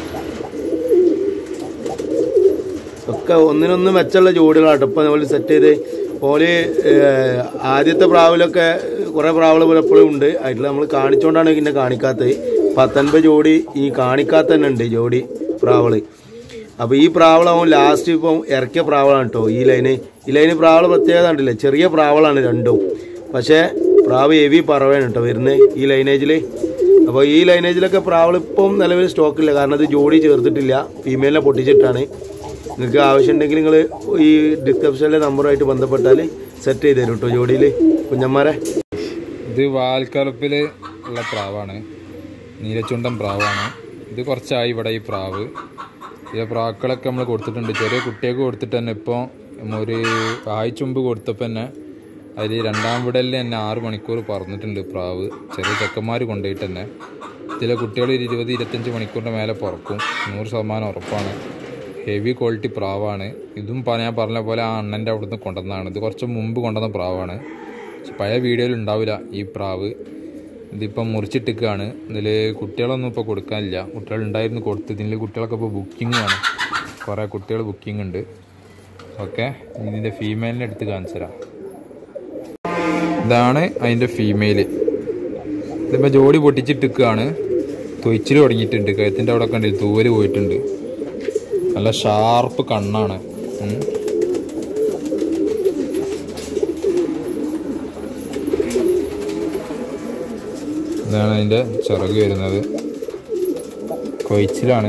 ഒക്കെ ഒന്നിനൊന്ന് മെച്ചമുള്ള ജോഡികളാട്ടോ ഇപ്പം നമ്മൾ സെറ്റ് ചെയ്ത് പോലെ ആദ്യത്തെ പ്രാവിലൊക്കെ കുറേ പ്രാവുകൾ പോലെ എപ്പോഴും ഉണ്ട് അതിൽ നമ്മൾ കാണിച്ചുകൊണ്ടാണ് പിന്നെ കാണിക്കാത്തത് പത്തൊൻപത് ജോഡി ഈ കാണിക്കാത്ത തന്നെ ഉണ്ട് ജോഡി പ്രാവള് അപ്പോൾ ഈ പ്രാവളാവും ലാസ്റ്റ് ഇപ്പം ഇറക്കിയ പ്രാവളാണ് കേട്ടോ ഈ ലൈന് ഈ ലൈന് പ്രാവള് പ്രത്യേകത കണ്ടില്ലേ ചെറിയ പ്രാവളാണ് രണ്ടും പക്ഷേ പ്രാവ് ഹെവി പറവാണ് കേട്ടോ വരുന്നത് ഈ ലൈനേജിൽ അപ്പോൾ ഈ ലൈനേജിലൊക്കെ പ്രാവൾ ഇപ്പം നിലവിൽ സ്റ്റോക്കില്ല കാരണം ഇത് ജോഡി ചേർത്തിട്ടില്ല ഫീമെയിലിനെ പൊട്ടിച്ചിട്ടാണ് നിങ്ങൾക്ക് ആവശ്യമുണ്ടെങ്കിൽ നിങ്ങൾ ഈ ഡിസ്ക്രിപ്ഷനിലെ നമ്പറുമായിട്ട് ബന്ധപ്പെട്ടാൽ സെറ്റ് ചെയ്ത് തരും കേട്ടോ ജോഡിയിൽ കുഞ്ഞന്മാരെ ഇത് വാൽക്കറുപ്പിൽ ഉള്ള പ്രാവാണ് നീലച്ചുണ്ടൻ പ്രാവാണ് ഇത് കുറച്ചായി ഇവിടെ ഈ പ്രാവ് ഇതിലെ പ്രാക്കളൊക്കെ നമ്മൾ കൊടുത്തിട്ടുണ്ട് ചെറിയ കുട്ടികൾക്ക് കൊടുത്തിട്ട് തന്നെ ഇപ്പോൾ ഒരു ആഴ്ച മുമ്പ് കൊടുത്തപ്പോൾ തന്നെ അതിൽ രണ്ടാം വിടലിൽ തന്നെ ആറ് മണിക്കൂർ പറന്നിട്ടുണ്ട് പ്രാവ് ചെറിയ ചെക്കന്മാർ കൊണ്ടുപോയിട്ട് തന്നെ ചില കുട്ടികൾ ഒരു ഇരുപത് ഇരുപത്തഞ്ച് മണിക്കൂറിൻ്റെ മേലെ പറക്കും നൂറ് ശതമാനം ഉറപ്പാണ് ഹെവി ക്വാളിറ്റി പ്രാവാണ് ഇതും പ- ഞാൻ പറഞ്ഞ പോലെ ആ അണ്ണൻ്റെ അവിടുന്ന് കൊണ്ടുവന്നതാണ് ഇത് കുറച്ച് മുമ്പ് കൊണ്ടുവന്ന പ്രാവാണ് പക്ഷെ പഴയ വീഡിയോയിൽ ഉണ്ടാവില്ല ഈ പ്രാവ് ഇതിപ്പം മുറിച്ചിട്ടിക്കുകയാണ് ഇതിൽ കുട്ടികളൊന്നും ഇപ്പോൾ കൊടുക്കാനില്ല കുട്ടികൾ ഉണ്ടായിരുന്നു കൊടുത്ത് ഇതിൽ കുട്ടികളൊക്കെ ഇപ്പോൾ ബുക്കിംഗ് ആണ് കുറേ കുട്ടികൾ ബുക്കിംഗ് ഉണ്ട് ഓക്കെ ഇതിൻ്റെ ഫീമെയിലിനെ എടുത്ത് കാണിച്ചു തരാം ഇതാണ് അതിൻ്റെ ഫീമെയിൽ ഇതിപ്പോൾ ജോഡി പൊട്ടിച്ചിട്ടിക്കുകയാണ് തൊയ്ച്ചിൽ തുടങ്ങിയിട്ടുണ്ട് കഴുത്തിൻ്റെ അവിടെ കണ്ടില്ല തൂവല് പോയിട്ടുണ്ട് നല്ല ഷാർപ്പ് കണ്ണാണ് ഉം. ഇതാണ് അതിൻ്റെ ചിറക് വരുന്നത് കൊയ്ച്ചിലാണ്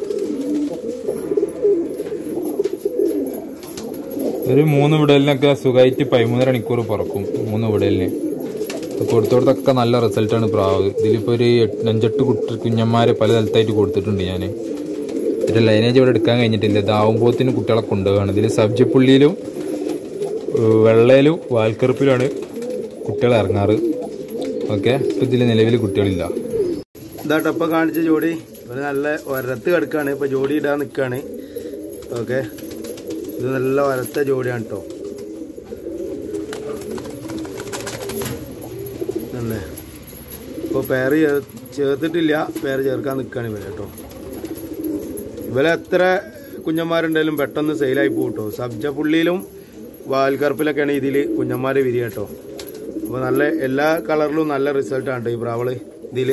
ഒരു മൂന്ന് വിടലിനൊക്കെ സുഖമായിട്ട് പതിമൂന്നര മണിക്കൂർ പറക്കും മൂന്ന് വിടലിന് ഇത് കൊടുത്തോടത്തൊക്കെ നല്ല റിസൾട്ടാണ് പ്രാവ് ഇതിലിപ്പോൾ ഒരു എട്ട് അഞ്ചെട്ട് കുട്ടി കുഞ്ഞന്മാരെ പല സ്ഥലത്തായിട്ട് കൊടുത്തിട്ടുണ്ട് ഞാൻ ഇതിന്റെ ലൈനേജ് ഇവിടെ എടുക്കാൻ കഴിഞ്ഞിട്ടില്ല ഇതാവുമ്പോത്തിന് കുട്ടികളെ കൊണ്ടുപോവാണ് ഇതിൽ സബ്ജിപ്പുള്ളിയിലും ഏഹ് വെള്ളയിലും വാൽക്കറുപ്പിലുമാണ് കുട്ടികൾ ഇറങ്ങാറ് ഓക്കെ ഇപ്പം ഇതിൽ നിലവിൽ കുട്ടികളില്ല ഇതാട്ടോ ഇപ്പം കാണിച്ച ജോഡി ഒരു നല്ല ഒരത്ത് കിടക്കാണ് ഇപ്പം ജോഡി ഇടാൻ നിൽക്കുകയാണ് ഓക്കെ ഇത് നല്ല ഒരത്ത ജോഡിയാണ് കേട്ടോ അല്ലേ ഇപ്പോൾ പേര് ചേർ- ചേർത്തിട്ടില്ല പേര് ചേർക്കാൻ നിൽക്കുകയാണ് ഇവരെ കേട്ടോ ഇവരെ എത്ര കുഞ്ഞന്മാരുണ്ടെങ്കിലും പെട്ടെന്ന് സെയിലായി പോകും കേട്ടോ സബ്ജ പുള്ളിയിലും വാൽക്കറുപ്പിലൊക്കെയാണ് ഇതിൽ കുഞ്ഞന്മാർ വിരിയ കേട്ടോ അപ്പോൾ നല്ല എല്ലാ കളറിലും നല്ല റിസൾട്ടാണ് കേട്ടോ ഈ പ്രാവള് ഇതിൽ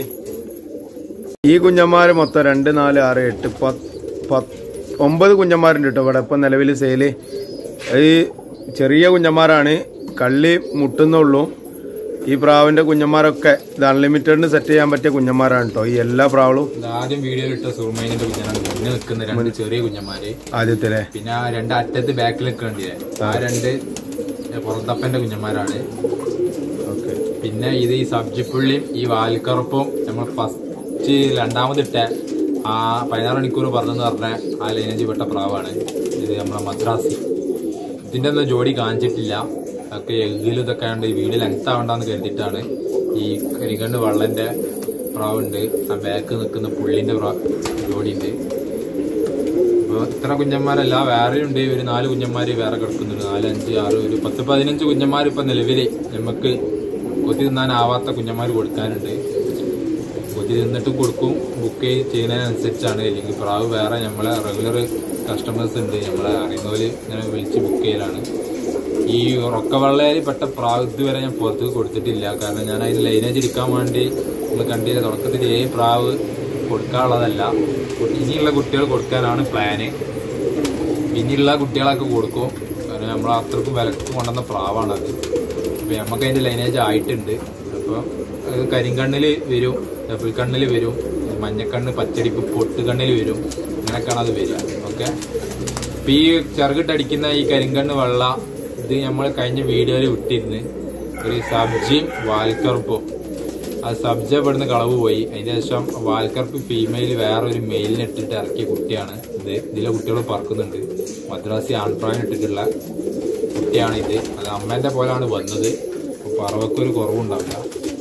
ഈ കുഞ്ഞന്മാർ മൊത്തം രണ്ട് നാല് ആറ് എട്ട് പത്ത് പത്ത് ഒമ്പത് കുഞ്ഞന്മാരുണ്ട് കേട്ടോ ഇവിടെ ഇപ്പം നിലവിൽ സെയില് ഈ ചെറിയ കുഞ്ഞന്മാരാണ് കള്ളി മുട്ടുന്നുള്ളൂ ഈ പ്രാവിന്റെ കുഞ്ഞന്മാരൊക്കെ ഇത് അൺലിമിറ്റഡിന് സെറ്റ് ചെയ്യാൻ പറ്റിയ കുഞ്ഞന്മാരാണ് കേട്ടോ ഈ എല്ലാ പ്രാവളും ആദ്യം വീഡിയോയിൽ ഇട്ട സുർമൈനിന്റെ കുഞ്ഞാണ് മുന്നിൽ നിൽക്കുന്ന രണ്ട് ചെറിയ കുഞ്ഞന്മാര് ആദ്യത്തിലെ പിന്നെ ആ രണ്ട് അറ്റത്ത് ബാക്കിൽ നിൽക്കണ്ടില്ലേ ആ രണ്ട് പുറത്തപ്പന്റെ കുഞ്ഞന്മാരാണ് ഓക്കെ പിന്നെ ഇത് ഈ സബ്ജിപ്പുള്ളിയും ഈ വാൽക്കറുപ്പും നമ്മൾ ഫസ്റ്റ് രണ്ടാമതിട്ട ആ പതിനാറ് മണിക്കൂർ പറഞ്ഞെന്ന് പറഞ്ഞ ആ ലൈനേജ് പെട്ട പ്രാവാണ് ഇത് നമ്മളെ മദ്രാസി ഇതിന്റെ ഒന്നും ജോഡി കാണിച്ചിട്ടില്ല ഒക്കെ എഗ്ഗിലും ഇതൊക്കെ ആയതുകൊണ്ട് ഈ വീട് ലെങ്ത് ആവണ്ടെന്ന് കരുതിയിട്ടാണ് ഈ കരികണ്ണ് വള്ളന്റെ പ്രാവുണ്ട് ആ ബാക്ക് നിൽക്കുന്ന പുള്ളിന്റെ പ്രാ ജോഡിയുണ്ട് അപ്പോൾ ഇത്ര കുഞ്ഞന്മാരല്ല വേറെ ഉണ്ട് ഒരു നാല് കുഞ്ഞന്മാര് വേറെ കിടക്കുന്നുണ്ട് നാല് അഞ്ച് ആറ് ഒരു പത്ത് പതിനഞ്ച് കുഞ്ഞന്മാർ ഇപ്പൊ നിലവിൽ നമുക്ക് കൊത്തി തിന്നാനാവാത്ത കുഞ്ഞന്മാർ കൊടുക്കാനുണ്ട് കൊത്തി തിന്നിട്ട് കൊടുക്കും ബുക്ക് ചെയ്യുന്നതിനനുസരിച്ചാണ് അല്ലെങ്കിൽ പ്രാവ് വേറെ നമ്മളെ റെഗുലർ കസ്റ്റമേഴ്സ് ഉണ്ട് നമ്മളെ അറിയുന്നവര് ഇങ്ങനെ വിളിച്ച് ബുക്ക് ചെയ്യലാണ് ഈ റൊക്കവെള്ളയിൽ പെട്ട പ്രാവ് ഇതുവരെ ഞാൻ പുറത്ത് കൊടുത്തിട്ടില്ല കാരണം ഞാൻ അതിന് ലൈനേജ് എടുക്കാൻ വേണ്ടി നമ്മൾ കണ്ടില്ല തുടക്കത്തിൽ ഏ പ്രാവ് കൊടുക്കാനുള്ളതല്ല ഇനിയുള്ള കുട്ടികൾ കൊടുക്കാനാണ് പ്ലാന് ഇനിയുള്ള കുട്ടികളൊക്കെ കൊടുക്കും കാരണം നമ്മൾ അത്രക്കും വിലക്ക് കൊണ്ടുവന്ന പ്രാവാണത് അപ്പോൾ നമുക്ക് അതിൻ്റെ ലൈനേജ് ആയിട്ടുണ്ട് അപ്പോൾ കരിങ്കണ്ണിൽ വരും ഡബിൾ കണ്ണിൽ വരും മഞ്ഞക്കണ്ണ് പച്ചടിപ്പ് പൊട്ടുകണ്ണിൽ വരും അങ്ങനെയൊക്കെയാണ് അത് വരിക ഓക്കെ ഇപ്പം ഈ ചെറുകിട്ടടിക്കുന്ന ഈ കരിങ്കണ്ണ് വെള്ള ഇത് നമ്മൾ കഴിഞ്ഞ വീഡിയോയിൽ വിട്ടിരുന്ന് ഒരു സബ്ജിയും വാൽക്കറുപ്പും ആ സബ്ജ ഇവിടുന്ന് കളവ് പോയി അതിന് ശേഷം വാൽക്കറുപ്പ് ഫീമെയിൽ വേറെ ഒരു മെയിലിന് ഇട്ടിട്ട് ഇറക്കിയ കുട്ടിയാണ് ഇത് ഇതിലെ കുട്ടികൾ പറക്കുന്നുണ്ട് മദ്രാസി ആൺപ്രായം ഇട്ടിട്ടുള്ള കുട്ടിയാണ് ഇത് അത് അമ്മേന്റെ പോലാണ് വന്നത് അപ്പോൾ പറവക്കൊരു കുറവുണ്ടാവില്ല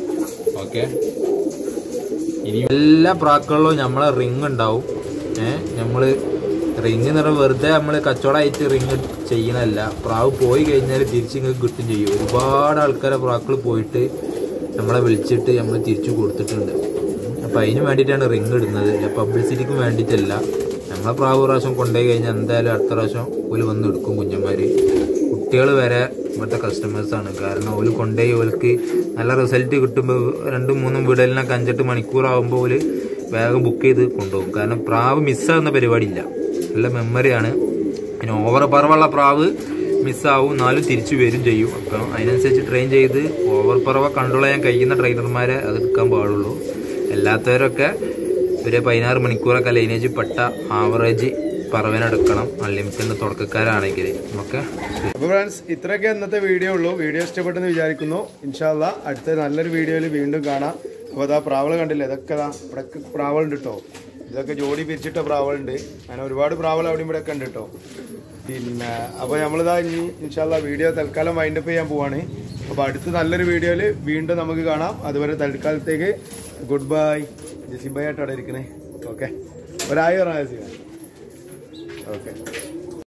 ഓക്കെ ഇനി എല്ലാ പ്രാക്കളിലും നമ്മളെ റിങ് ഉണ്ടാവും ഏഹ് നമ്മള് റിങ് എന്ന് പറഞ്ഞാൽ വെറുതെ നമ്മൾ കച്ചവടമായിട്ട് റിങ് ചെയ്യണല്ല പ്രാവ് പോയി കഴിഞ്ഞാൽ തിരിച്ച് ഇങ്ങൾക്ക് കിട്ടും ചെയ്യും ഒരുപാട് ആൾക്കാരെ പ്രാക്കൾ പോയിട്ട് നമ്മളെ വിളിച്ചിട്ട് നമ്മൾ തിരിച്ചു കൊടുത്തിട്ടുണ്ട് അപ്പം അതിന് വേണ്ടിയിട്ടാണ് റിങ് ഇടുന്നത് പബ്ലിസിറ്റിക്ക് വേണ്ടിയിട്ടല്ല നമ്മളെ പ്രാവ് പ്രാവശ്യം കൊണ്ടുപോയി കഴിഞ്ഞാൽ എന്തായാലും അടുത്ത പ്രാവശ്യം ഓല് വന്ന് എടുക്കും കുഞ്ഞന്മാർ കുട്ടികൾ വരെ ഇവിടുത്തെ കസ്റ്റമേഴ്സാണ് കാരണം ഓല് കൊണ്ടുപോയി ഓൽക്ക് നല്ല റിസൾട്ട് കിട്ടുമ്പോൾ രണ്ടും മൂന്നും വീടലിനൊക്കെ അഞ്ചെട്ട് മണിക്കൂറാകുമ്പോൾ ഓല് വേഗം ബുക്ക് ചെയ്ത് കൊണ്ടുപോകും കാരണം പ്രാവ് മിസ്സാകുന്ന പരിപാടിയില്ല നല്ല മെമ്മറിയാണ് പിന്നെ ഓവർ പറവുള്ള പ്രാവ് മിസ്സാവും എന്നാലും തിരിച്ചു വരും ചെയ്യും അപ്പം അതിനനുസരിച്ച് ട്രെയിൻ ചെയ്ത് ഓവർ പറവ കൺട്രോൾ ചെയ്യാൻ കഴിയുന്ന ട്രെയിനർമാരെ അത് എടുക്കാൻ പാടുള്ളൂ അല്ലാത്തവരൊക്കെ ഒരു പതിനാറ് മണിക്കൂറൊക്കെ ലൈനേജ് പെട്ട ആവറേജ് പറവനെടുക്കണം അൺലിമിറ്റഡ് തുടക്കക്കാരാണെങ്കിൽ ഓക്കെ അപ്പോൾ ഫ്രണ്ട്സ് ഇത്രയൊക്കെ ഇന്നത്തെ വീഡിയോ ഉള്ളൂ വീഡിയോ ഇഷ്ടപ്പെട്ടെന്ന് വിചാരിക്കുന്നു ഇൻഷാല്ല അടുത്ത നല്ലൊരു വീഡിയോയിൽ വീണ്ടും കാണാം അപ്പോൾ അതാ പ്രാവൾ കണ്ടില്ലേ ഇതൊക്കെ ഇതാ ഇവിടെ പ്രാവളുണ്ട് കേട്ടോ ഇതൊക്കെ ജോഡി പിരിച്ചിട്ട പ്രാവളുണ്ട് അങ്ങനെ ഒരുപാട് പ്രാവൾ അവിടെ ഇവിടെ ഒക്കെ ഉണ്ട് കേട്ടോ പിന്നെ അപ്പോൾ നമ്മളിതാ ഇനി ഇൻഷാല്ല വീഡിയോ തൽക്കാലം വൈൻഡപ്പ് ചെയ്യാൻ പോവാണ് അപ്പോൾ അടുത്ത നല്ലൊരു വീഡിയോയിൽ വീണ്ടും നമുക്ക് കാണാം അതുവരെ തൽക്കാലത്തേക്ക് ഗുഡ് ബൈ ജസിബായിട്ട് അവിടെ ഇരിക്കണേ ഓക്കെ ഒരായിരം ഓക്കെ